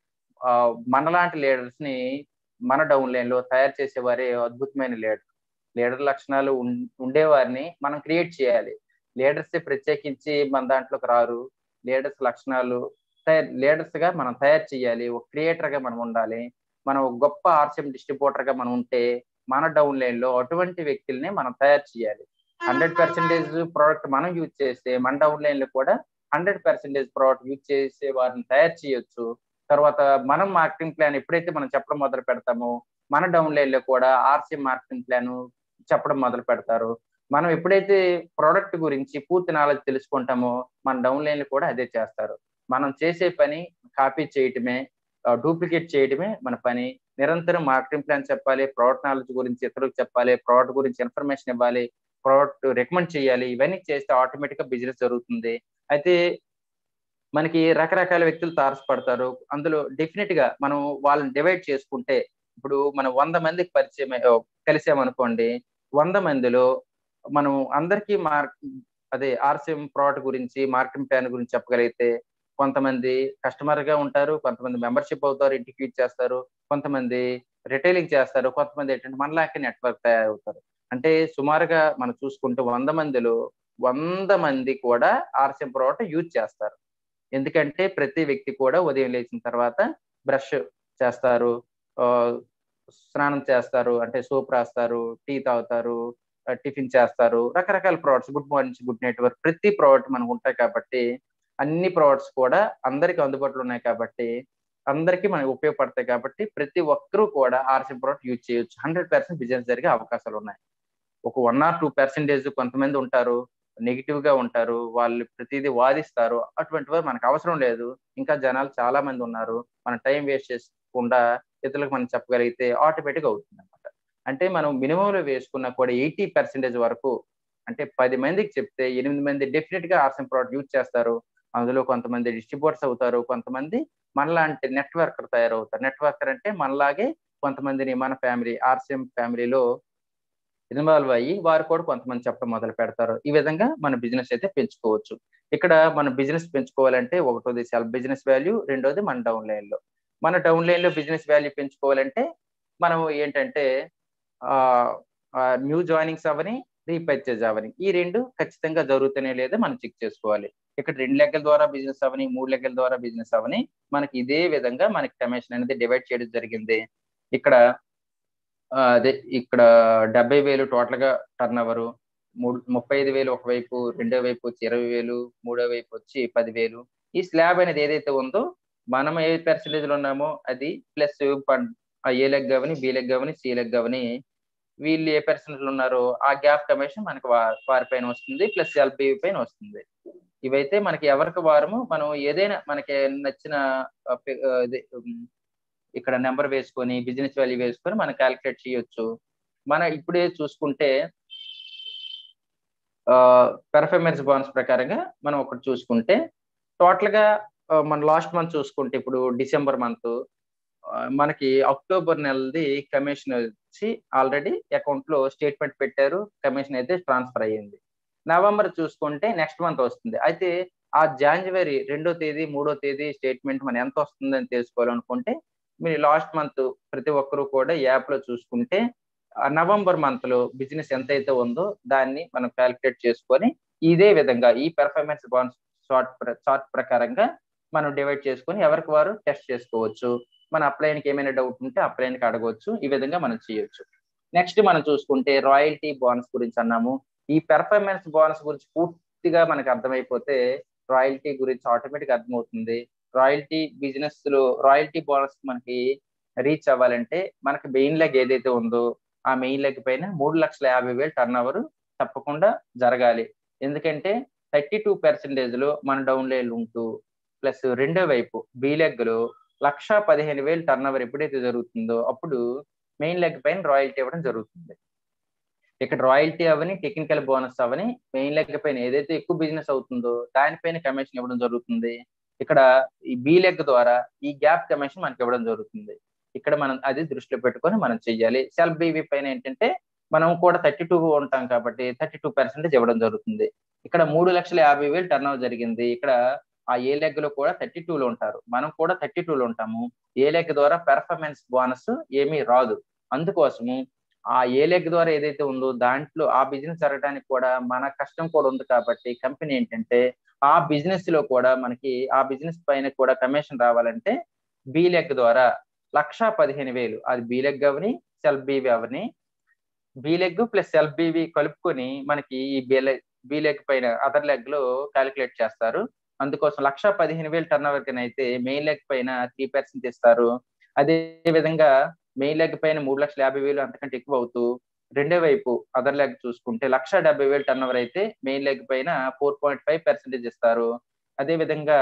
మనలాంటి లీడర్స్ ని మన డౌన్ లైన్ లో తయారు చేసేవారే అద్భుతమైన లీడర్ లీడర్ లక్షణాలు ఉండేవారిని మనం క్రియేట్ చేయాలి లీడర్స్ ప్రత్యేకించి మన దాంట్లోకి రారు లీడర్స్ లక్షణాలు లీడర్స్ గా మనం తయారు చేయాలి ఒక క్రియేటర్ గా మనం ఉండాలి మనం ఒక గొప్ప ఆర్సిఎం డిస్ట్రిబ్యూటర్ గా మనం ఉంటే మన డౌన్ లైన్ లో అటువంటి వ్యక్తుల్ని మనం తయారు చేయాలి హండ్రెడ్ పర్సెంటేజ్ ప్రోడక్ట్ మనం యూజ్ చేస్తే మన డౌన్ లైన్ లో కూడా హండ్రెడ్ పర్సెంటేజ్ ప్రోడక్ట్ యూజ్ చేసే వారిని తయారు చేయొచ్చు తర్వాత మనం మార్కెటింగ్ ప్లాన్ ఎప్పుడైతే మనం చెప్పడం మొదలు పెడతామో మన డౌన్ లైన్ లో కూడా ఆర్సీ మార్కెటింగ్ ప్లాన్ చెప్పడం మొదలు పెడతారు మనం ఎప్పుడైతే ప్రోడక్ట్ గురించి పూర్తి నాలెడ్జ్ తెలుసుకుంటామో మన డౌన్ లైన్ కూడా అదే చేస్తారు మనం చేసే పని కాపీ చేయటమే డూప్లికేట్ చేయడమే మన పని నిరంతరం మార్కెటింగ్ ప్లాన్ చెప్పాలి ప్రోడక్ట్ నాలెడ్జ్ గురించి ఇతరులకు చెప్పాలి ప్రోడక్ట్ గురించి ఇన్ఫర్మేషన్ ఇవ్వాలి ప్రోడక్ట్ రికమెండ్ చేయాలి ఇవన్నీ చేస్తే ఆటోమేటిక్ గా బిజినెస్ జరుగుతుంది అయితే మనకి రకరకాల వ్యక్తులు తారసపడతారు అందులో డెఫినెట్ గా మనం వాళ్ళని డివైడ్ చేసుకుంటే ఇప్పుడు మనం వంద మందికి పరిచయం కలిసామనుకోండి వంద మందిలో మనం అందరికీ మార్క్ అదే ఆర్సిఎం ప్రోడక్ట్ గురించి మార్కెటింగ్ ప్లాన్ గురించి చెప్పగలిగితే కొంతమంది కస్టమర్ గా ఉంటారు కొంతమంది మెంబర్షిప్ అవుతారు ఇంటికి యూజ్ చేస్తారు కొంతమంది రిటైలింగ్ చేస్తారు కొంతమంది ఏంటంటే మనలాగే నెట్వర్క్ తయారవుతారు అంటే సుమారుగా మనం చూసుకుంటే వంద మందిలో వంద మంది కూడా ఆర్సిఎం ప్రోడక్ట్ యూజ్ చేస్తారు ఎందుకంటే ప్రతి వ్యక్తి కూడా ఉదయం లేచిన తర్వాత బ్రష్ చేస్తారు స్నానం చేస్తారు అంటే సోప్ రాస్తారు టీ తాగుతారు టిఫిన్ చేస్తారు రకరకాల products good morning good night వరకు ప్రతి ప్రోడక్ట్ మనకు ఉంటాయి కాబట్టి అన్ని ప్రోడక్ట్స్ కూడా అందరికి అందుబాటులో ఉన్నాయి కాబట్టి అందరికీ మనకి ఉపయోగపడతాయి కాబట్టి ప్రతి ఒక్కరూ కూడా ఆర్సీ ప్రోడక్ట్ యూజ్ చేయొచ్చు హండ్రెడ్ పర్సెంట్ బిజినెస్ జరిగే అవకాశాలు ఉన్నాయి ఒక వన్ ఆర్ టూ పర్సెంటేజ్ కొంతమంది ఉంటారు నెగిటివ్ గా ఉంటారు వాళ్ళు ప్రతిదీ వాదిస్తారు అటువంటి వారు మనకు అవసరం లేదు ఇంకా జనాలు చాలా మంది ఉన్నారు మన టైం వేస్ట్ చేసుకుండా ఇతరులకు మనం చెప్పగలిగితే ఆటోమేటిక్ అవుతుంది అనమాట అంటే మనం మినిమంలో వేసుకున్న కూడా ఎయిటీ పర్సెంటేజ్ వరకు అంటే పది మందికి చెప్తే ఎనిమిది మంది డెఫినెట్ గా ఆర్సీఎం ప్రోడక్ట్ యూజ్ చేస్తారు అందులో కొంతమంది డిస్ట్రిబ్యూటర్స్ అవుతారు కొంతమంది మనలాంటి నెట్వర్కర్ తయారవుతారు నెట్వర్కర్ అంటే మనలాగే కొంతమందిని మన ఫ్యామిలీ ఆర్సీఎం ఫ్యామిలీలో ఇన్వాల్వ్ అయ్యి వారు కూడా కొంతమంది చెప్పడం మొదలు పెడతారు ఈ విధంగా మన బిజినెస్ అయితే పెంచుకోవచ్చు ఇక్కడ మన బిజినెస్ పెంచుకోవాలంటే ఒకటోది సెల్ఫ్ బిజినెస్ వాల్యూ రెండోది మన డౌన్ లైన్ లో మన డౌన్ లైన్ లో బిజినెస్ వాల్యూ పెంచుకోవాలంటే మనం ఏంటంటే న్యూ జాయినింగ్స్ అవని రీపర్చేజ్ అవని ఈ రెండు ఖచ్చితంగా జరుగుతూనే లేదా మనం చెక్ చేసుకోవాలి ఇక్కడ రెండు లెక్కల ద్వారా బిజినెస్ అవని మూడు లెక్కల ద్వారా బిజినెస్ అవని మనకి ఇదే విధంగా మనకి కమిషన్ అనేది డివైడ్ చేయడం జరిగింది ఇక్కడ అదే ఇక్కడ డెబ్బై వేలు టోటల్ గా టర్న్ అవరు మూడు ముప్పై ఐదు వేలు ఒకవైపు రెండో వైపు వచ్చి ఇరవై వేలు మూడో వైపు వచ్చి పదివేలు ఈ స్లాబ్ అనేది ఏదైతే ఉందో మనం ఏ పర్సెంటేజ్ లో ఉన్నామో అది ప్లస్ ఏ లెగ్ గవని బి లెగ్ గవని సి లెగ్ గవని వీళ్ళు ఏ పర్సెంటేజ్ ఉన్నారో ఆ గ్యాప్ కమిషన్ మనకి వారి పైన వస్తుంది ప్లస్ ఎల్పి పైన వస్తుంది ఇవైతే మనకి ఎవరికి వారము మనం ఏదైనా మనకి నచ్చిన ఇక్కడ నెంబర్ వేసుకొని బిజినెస్ వాల్యూ వేసుకొని మనం క్యాలిక్యులేట్ చేయొచ్చు మన ఇప్పుడే చూసుకుంటే పెర్ఫార్మెన్స్ బోనస్ ప్రకారంగా మనం ఒకటి చూసుకుంటే టోటల్ గా మన లాస్ట్ మంత్ చూసుకుంటే ఇప్పుడు డిసెంబర్ మంత్ మనకి అక్టోబర్ నెలది కమిషన్ వచ్చి ఆల్రెడీ అకౌంట్ లో స్టేట్మెంట్ పెట్టారు కమిషన్ అయితే ట్రాన్స్ఫర్ అయ్యింది నవంబర్ చూసుకుంటే నెక్స్ట్ మంత్ వస్తుంది అయితే ఆ జాన్యువరి రెండో తేదీ మూడో తేదీ స్టేట్మెంట్ మనం ఎంత వస్తుందని తెలుసుకోవాలనుకుంటే మీరు లాస్ట్ మంత్ ప్రతి ఒక్కరూ కూడా యాప్ లో చూసుకుంటే నవంబర్ మంత్ లో బిజినెస్ ఎంత అయితే ఉందో దాన్ని మనం క్యాలిక్యులేట్ చేసుకొని ఇదే విధంగా ఈ పెర్ఫార్మెన్స్ బాండ్స్ చార్ట్ చార్ట్ ప్రకారంగా మనం డివైడ్ చేసుకొని ఎవరికి వారు టెస్ట్ చేసుకోవచ్చు మన అప్లైన్కి ఏమైనా డౌట్ ఉంటే అప్లైన్కి అడగవచ్చు ఈ విధంగా మనం చేయొచ్చు నెక్స్ట్ మనం చూసుకుంటే రాయల్టీ బోనస్ గురించి అన్నాము ఈ పెర్ఫార్మెన్స్ బోనస్ గురించి పూర్తిగా మనకు అర్థమైపోతే రాయల్టీ గురించి ఆటోమేటిక్ అర్థమవుతుంది రాయల్టీ బిజినెస్ లో రాయల్టీ బోనస్ మనకి రీచ్ అవ్వాలంటే మనకి మెయిన్ లెగ్ ఏదైతే ఉందో ఆ మెయిన్ లెగ్ పైన మూడు లక్షల యాభై వేలు టర్న్ ఓవర్ తప్పకుండా జరగాలి ఎందుకంటే థర్టీ టూ పర్సెంటేజ్ లో మన డౌన్ లైన్ ఉంటూ ప్లస్ రెండో వైపు బి లెగ్ లో లక్ష పదిహేను వేలు టర్న్ ఓవర్ ఎప్పుడైతే జరుగుతుందో అప్పుడు మెయిన్ లెగ్ పైన రాయల్టీ ఇవ్వడం జరుగుతుంది ఇక్కడ రాయల్టీ అవని టెక్నికల్ బోనస్ అవని మెయిన్ లెగ్ పైన ఏదైతే ఎక్కువ బిజినెస్ అవుతుందో దానిపైన కమిషన్ ఇవ్వడం జరుగుతుంది ఇక్కడ ఈ బి లెగ్ ద్వారా ఈ గ్యాప్ కమిషన్ మనకి ఇవ్వడం జరుగుతుంది ఇక్కడ మనం అది దృష్టిలో పెట్టుకొని మనం చెయ్యాలి సెల్ఫ్ బీవీ పైన ఏంటంటే మనం కూడా థర్టీ టూ ఉంటాం కాబట్టి థర్టీ టూ పర్సెంటేజ్ ఇవ్వడం జరుగుతుంది ఇక్కడ మూడు లక్షల యాభై వేలు టర్న్ ఓవర్ జరిగింది ఇక్కడ ఆ ఏ లెగ్ లో కూడా థర్టీ టూలో ఉంటారు మనం కూడా థర్టీ టూలో ఉంటాము ఏ లెగ్ ద్వారా పెర్ఫార్మెన్స్ బోనస్ ఏమీ రాదు అందుకోసము ఆ ఏ లెగ్ ద్వారా ఏదైతే ఉందో దాంట్లో ఆ బిజినెస్ జరగడానికి కూడా మన కష్టం కూడా ఉంది కాబట్టి కంపెనీ ఏంటంటే ఆ బిజినెస్ లో కూడా మనకి ఆ బిజినెస్ పైన కూడా కమిషన్ రావాలంటే బి లెగ్ ద్వారా లక్ష పదిహేను వేలు అది బి లెగ్ అవని సెల్ఫ్ బీవి అవని B leg plus self BV కలుపుకొని మనకి ఈ బి లెగ్ బి లెగ్ పైన అదర్ లెగ్ లో క్యాలిక్యులేట్ చేస్తారు అందుకోసం లక్ష పదిహేను వేలు టర్న్ ఓవర్ కింద అయితే మెయిన్ లెగ్ పైన త్రీ పర్సెంట్ ఇస్తారు అదే విధంగా మెయిన్ లెగ్ పైన మూడు లక్షల యాభై వేలు అంతకంటే ఎక్కువ అవుతూ రెండో వైపు అదర్ లెగ్ చూసుకుంటే లక్ష డెబ్బై వేలు టర్న్ ఓవర్ అయితే మెయిన్ లెగ్ పైన ఫోర్ పాయింట్ ఫైవ్ పర్సెంటేజ్ ఇస్తారు అదే విధంగా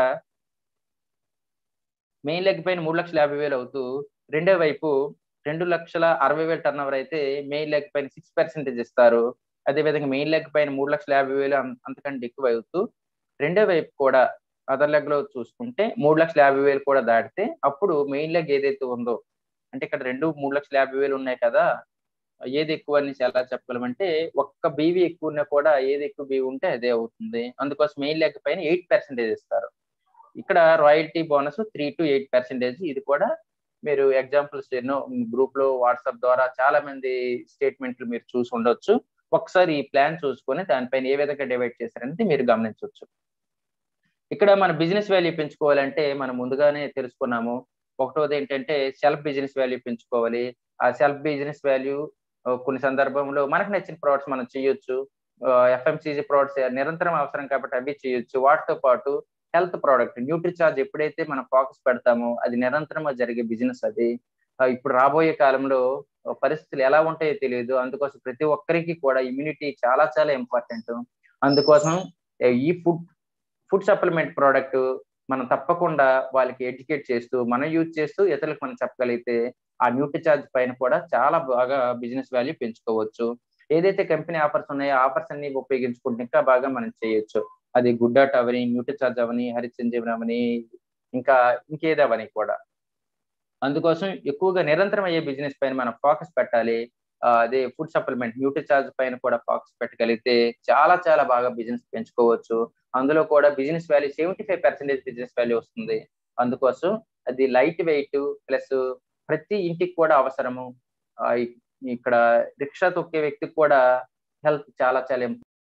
మెయిన్ లెగ్ పైన మూడు లక్షల యాభై వేలు అవుతూ రెండో వైపు రెండు లక్షల అరవై వేలు టర్న్ ఓవర్ అయితే మెయిన్ లెగ్ పైన సిక్స్ పర్సెంటేజ్ ఇస్తారు అదే విధంగా మెయిన్ లెగ్ పైన మూడు లక్షల యాభై వేలు అంతకంటే ఎక్కువ అవుతూ రెండో వైపు కూడా అదర్ లెగ్ లో చూసుకుంటే మూడు లక్షల యాభై వేలు కూడా దాటితే అప్పుడు మెయిన్ లెగ్ ఏదైతే ఉందో అంటే ఇక్కడ రెండు మూడు లక్షల యాభై వేలు ఉన్నాయి కదా ఏది ఎక్కువ అని ఎలా చెప్పగలమంటే ఒక్క బీవీ ఎక్కువ ఉన్నా కూడా ఏది ఎక్కువ బీవీ ఉంటే అదే అవుతుంది అందుకోసం మెయిన్ లెగ్ పైన ఎయిట్ పర్సెంటేజ్ ఇస్తారు ఇక్కడ royalty bonus three to eight percentage ఇది కూడా మీరు ఎగ్జాంపుల్స్ ఎన్నో గ్రూప్ లో వాట్సాప్ ద్వారా చాలా మంది స్టేట్మెంట్లు మీరు చూసి ఉండొచ్చు ఒకసారి ఈ ప్లాన్ చూసుకొని దానిపైన ఏ విధంగా డివైడ్ చేశారనేది మీరు గమనించవచ్చు ఇక్కడ మన బిజినెస్ వాల్యూ పెంచుకోవాలంటే మనం ముందుగానే తెలుసుకున్నాము ఒకటోది ఏంటంటే సెల్ఫ్ బిజినెస్ వాల్యూ పెంచుకోవాలి ఆ సెల్ఫ్ బిజినెస్ వాల్యూ కొన్ని సందర్భంలో మనకు నచ్చిన ప్రోడక్ట్స్ మనం చేయొచ్చు ఎఫ్ఎంసీజీ ప్రోడక్ట్స్ నిరంతరం అవసరం కాబట్టి అవి చేయొచ్చు వాటితో పాటు హెల్త్ ప్రోడక్ట్ న్యూట్రీ చార్జ్ ఎప్పుడైతే మనం ఫోకస్ పెడతామో అది నిరంతరం జరిగే బిజినెస్ అది ఇప్పుడు రాబోయే కాలంలో పరిస్థితులు ఎలా ఉంటాయో తెలియదు అందుకోసం ప్రతి ఒక్కరికి కూడా ఇమ్యూనిటీ చాలా చాలా ఇంపార్టెంట్ అందుకోసం ఈ ఫుడ్ ఫుడ్ సప్లిమెంట్ ప్రోడక్ట్ మనం తప్పకుండా వాళ్ళకి ఎడ్యుకేట్ చేస్తూ మనం యూజ్ చేస్తూ ఇతరులకు మనం చెప్పగలిగితే ఆ న్యూట్రీ చార్జ్ పైన కూడా చాలా బాగా బిజినెస్ వాల్యూ పెంచుకోవచ్చు ఏదైతే కంపెనీ ఆఫర్స్ ఉన్నాయో ఆఫర్స్ అన్ని ఉపయోగించుకుంటే ఇంకా బాగా మనం చేయొచ్చు అది గుడ్ డాట్ అవని న్యూట్రీ చార్జ్ అవని హరిచంజీవన్ అవని ఇంకా ఇంకేదవని కూడా అందుకోసం ఎక్కువగా నిరంతరం అయ్యే బిజినెస్ పైన మనం ఫోకస్ పెట్టాలి అదే ఫుడ్ సప్లిమెంట్ న్యూట్రీ చార్జ్ పైన కూడా ఫోకస్ పెట్టగలిగితే చాలా చాలా బాగా బిజినెస్ పెంచుకోవచ్చు అందులో కూడా business value seventy five percentage business value వస్తుంది అందుకోసం అది లైట్ వెయిట్ ప్లస్ ప్రతి ఇంటికి కూడా అవసరము ఇక్కడ రిక్షా తొక్కే వ్యక్తికి కూడా హెల్త్ చాలా చాలా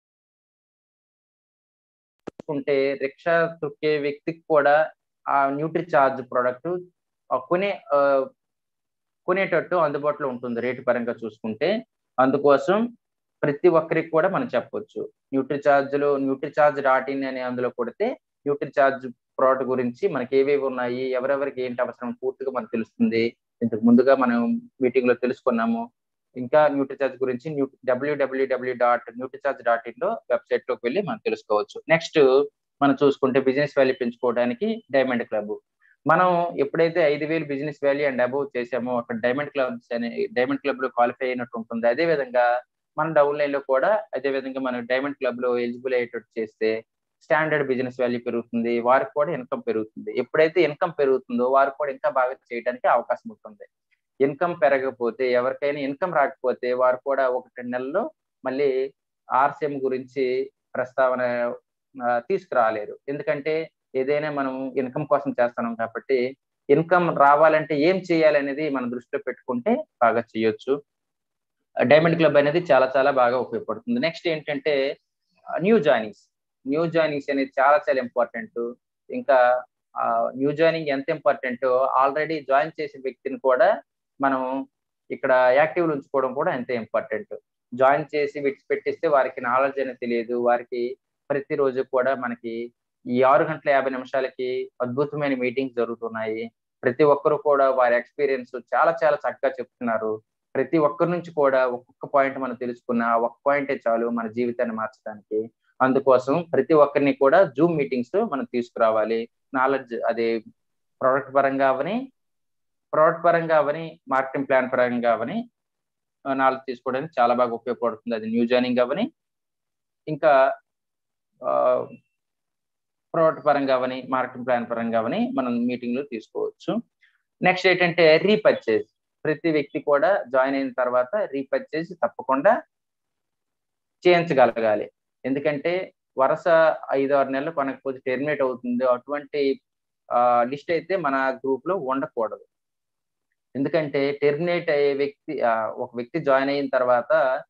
చూసుకుంటే రిక్షా తొక్కే వ్యక్తికి కూడా ఆ న్యూట్రీ చార్జ్ ప్రోడక్ట్ కొనే కొనేటట్టు అందుబాటులో ఉంటుంది రేటు పరంగా చూసుకుంటే అందుకోసం ప్రతి ఒక్కరికి కూడా మనం చెప్పొచ్చు న్యూట్రీ ఛార్జ్లు న్యూట్రీ ఛార్జ్ డాట్ ఇన్ అని అందులో కొడితే న్యూట్రీ ఛార్జ్ ప్రోడక్ట్ గురించి మనకి ఏవేవి ఉన్నాయి ఎవరెవరికి ఏంటి అవసరం పూర్తిగా మనకు తెలుస్తుంది ఇంతకు ముందుగా మనం మీటింగ్ లో తెలుసుకున్నాము ఇంకా న్యూట్రీ ఛార్జ్ గురించి new WWW dot Nutricharge dot in లో వెబ్సైట్ లోకి వెళ్ళి మనం తెలుసుకోవచ్చు నెక్స్ట్ మనం చూసుకుంటే బిజినెస్ వాల్యూ పెంచుకోవడానికి డైమండ్ క్లబ్ మనం ఎప్పుడైతే ఐదు వేలు బిజినెస్ వాల్యూ అండ్ అబౌవ్ చేసామో అక్కడ డైమండ్ క్లబ్స్ అనే డైమండ్ క్లబ్ లో క్వాలిఫై అయినట్టు ఉంటుంది అదే విధంగా మన డౌన్ లైన్ లో కూడా అదే విధంగా మనం డైమండ్ క్లబ్ లో ఎలిజిబుల్ అయ్యేటట్టు చేస్తే స్టాండర్డ్ బిజినెస్ వాల్యూ పెరుగుతుంది వారికి కూడా ఇన్కమ్ పెరుగుతుంది ఎప్పుడైతే ఇన్కమ్ పెరుగుతుందో వారికి కూడా ఇంకా బాగా చేయడానికి అవకాశం ఉంటుంది ఇన్కమ్ పెరగకపోతే ఎవరికైనా ఇన్కమ్ రాకపోతే వారు కూడా ఒకటి నెలల్లో మళ్ళీ ఆర్సిఎం గురించి ప్రస్తావన తీసుకురాలేరు ఎందుకంటే ఏదైనా మనం ఇన్కమ్ కోసం చేస్తున్నాం కాబట్టి ఇన్కమ్ రావాలంటే ఏం చేయాలనేది మనం దృష్టిలో పెట్టుకుంటే బాగా చేయొచ్చు డైమండ్ క్లబ్ అనేది చాలా చాలా బాగా ఉపయోగపడుతుంది నెక్స్ట్ ఏంటంటే న్యూ జాయినింగ్స్ న్యూ జాయినింగ్స్ అనేది చాలా చాలా ఇంపార్టెంట్ ఇంకా న్యూ జాయినింగ్ ఎంత ఇంపార్టెంట్ ఆల్రెడీ జాయిన్ చేసిన వ్యక్తిని కూడా మనం ఇక్కడ యాక్టివ్ ఉంచుకోవడం కూడా ఎంత ఇంపార్టెంట్ జాయిన్ చేసి విడిచిపెట్టిస్తే వారికి నాలెడ్జ్ అనేది తెలియదు వారికి ప్రతిరోజు కూడా మనకి ఈ ఆరు గంటల యాభై నిమిషాలకి అద్భుతమైన మీటింగ్స్ జరుగుతున్నాయి ప్రతి ఒక్కరు కూడా వారి ఎక్స్పీరియన్స్ చాలా చాలా చక్కగా చెప్తున్నారు ప్రతి ఒక్కరి నుంచి కూడా ఒక్కొక్క పాయింట్ మనం తెలుసుకున్న ఒక పాయింటే చాలు మన జీవితాన్ని మార్చడానికి అందుకోసం ప్రతి ఒక్కరిని కూడా జూమ్ మీటింగ్స్ మనం తీసుకురావాలి నాలెడ్జ్ అది ప్రోడక్ట్ పరంగా అవని ప్రోడక్ట్ పరంగా అవని మార్కెటింగ్ ప్లాన్ పరంగా అవని నాలెడ్జ్ తీసుకోవడానికి చాలా బాగా ఉపయోగపడుతుంది అది న్యూ జాయినింగ్ అవని ఇంకా ప్రోడక్ట్ పరంగా అవని మార్కెటింగ్ ప్లాన్ పరంగా అవని మనం మీటింగ్లో తీసుకోవచ్చు నెక్స్ట్ ఏంటంటే రీపర్చేజ్ ప్రతి వ్యక్తి కూడా జాయిన్ అయిన తర్వాత రీపర్చేజ్ తప్పకుండా చేయించగలగాలి ఎందుకంటే వరుస ఐదు ఆరు నెలలు కొనకపోతే టెర్మినేట్ అవుతుంది అటువంటి లిస్ట్ అయితే మన గ్రూప్ లో ఉండకూడదు ఎందుకంటే టెర్మినేట్ అయ్యే వ్యక్తి ఒక వ్యక్తి జాయిన్ అయిన తర్వాత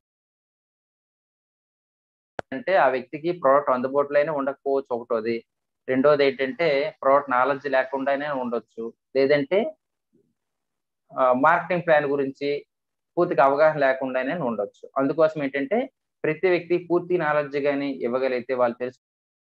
అంటే ఆ వ్యక్తికి ప్రోడక్ట్ అందుబాటులోనే ఉండకపోవచ్చు ఒకటోది రెండోది ఏంటంటే ప్రోడక్ట్ నాలెడ్జ్ లేకుండానే ఉండొచ్చు లేదంటే మార్కెటింగ్ ప్లాన్ గురించి పూర్తిగా అవగాహన లేకుండానే ఉండొచ్చు అందుకోసం ఏంటంటే ప్రతి వ్యక్తి పూర్తి నాలెడ్జ్ కానీ ఇవ్వగలిగితే వాళ్ళు తెలుసు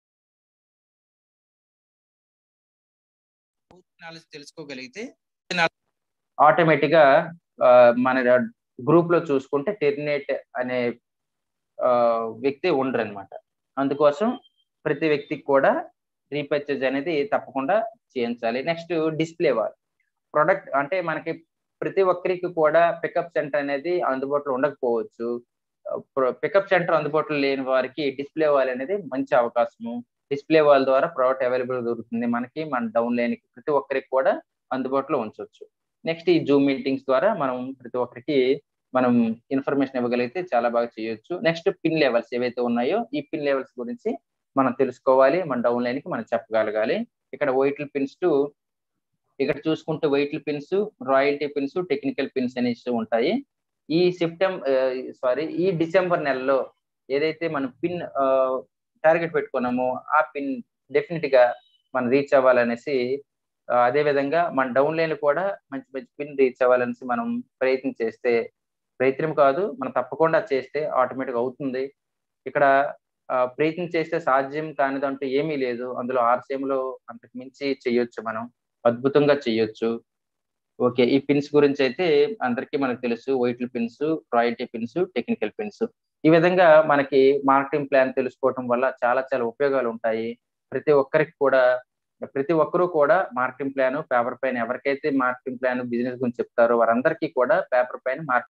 నాలెడ్జ్ తెలుసుకోగలిగితే ఆటోమేటిక్ గా మన గ్రూప్ లో చూసుకుంటే టెర్మినేట్ అనే వ్యక్తి ఉండరు అనమాట అందుకోసం ప్రతి వ్యక్తికి కూడా రీపర్చేజ్ అనేది తప్పకుండా చేయించాలి నెక్స్ట్ డిస్ప్లే వాల్ ప్రొడక్ట్ అంటే మనకి ప్రతి ఒక్కరికి కూడా పికప్ సెంటర్ అనేది అందుబాటులో ఉండకపోవచ్చు పికప్ సెంటర్ అందుబాటులో లేని వారికి డిస్ప్లే వాల్ అనేది మంచి అవకాశము డిస్ప్లే వాల్ ద్వారా ప్రోడక్ట్ అవైలబుల్ దొరుకుతుంది మనకి మన డౌన్ లైన్ ప్రతి ఒక్కరికి కూడా అందుబాటులో ఉంచవచ్చు నెక్స్ట్ ఈ జూమ్ మీటింగ్స్ ద్వారా మనం ప్రతి ఒక్కరికి మనం ఇన్ఫర్మేషన్ ఇవ్వగలిగితే చాలా బాగా చేయొచ్చు నెక్స్ట్ పిన్ లెవెల్స్ ఏవైతే ఉన్నాయో ఈ పిన్ లెవెల్స్ గురించి మనం తెలుసుకోవాలి మన డౌన్ లైన్ కి మనం చెప్పగలగాలి ఇక్కడ వైట్ల్ పిన్స్ టు ఇక్కడ చూసుకుంటే వైట్ల్ pins royalty pins technical pins అనేసి ఉంటాయి ఈ సెప్టెంబర్ సారీ ఈ డిసెంబర్ నెలలో ఏదైతే మనం పిన్ టార్గెట్ పెట్టుకున్నామో ఆ పిన్ డెఫినెట్ గా మనం రీచ్ అవ్వాలనేసి అదే విధంగా మన డౌన్ లైన్ కూడా మంచి మంచి పిన్ రీచ్ అవ్వాలనేసి మనం ప్రయత్నం చేస్తే ప్రయత్నం కాదు మనం తప్పకుండా చేస్తే ఆటోమేటిక్ అవుతుంది ఇక్కడ ప్రయత్నం చేస్తే సాధ్యం కానిదంటూ ఏమీ లేదు అందులో ఆర్సీఎం లో అంతకు మించి చెయ్యొచ్చు మనం అద్భుతంగా చెయ్యొచ్చు ఓకే ఈ పిన్స్ గురించి అయితే అందరికీ మనకు తెలుసు వైట్ల pins royalty pins technical pins ఈ విధంగా మనకి మార్కెటింగ్ ప్లాన్ తెలుసుకోవటం వల్ల చాలా చాలా ఉపయోగాలు ఉంటాయి ప్రతి ఒక్కరికి కూడా ప్రతి ఒక్కరూ కూడా మార్కెటింగ్ ప్లాన్ పేపర్ పైన ఎవరికైతే మార్కెటింగ్ ప్లాన్ బిజినెస్ గురించి చెప్తారో వారందరికీ కూడా పేపర్ పైన మార్కెట్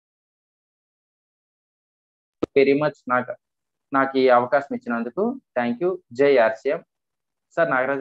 వెరీ మచ్ నాకు నాకు ఈ అవకాశం ఇచ్చినందుకు థ్యాంక్ యూ జై ఆర్సిఎం సార్ నాగరాజ్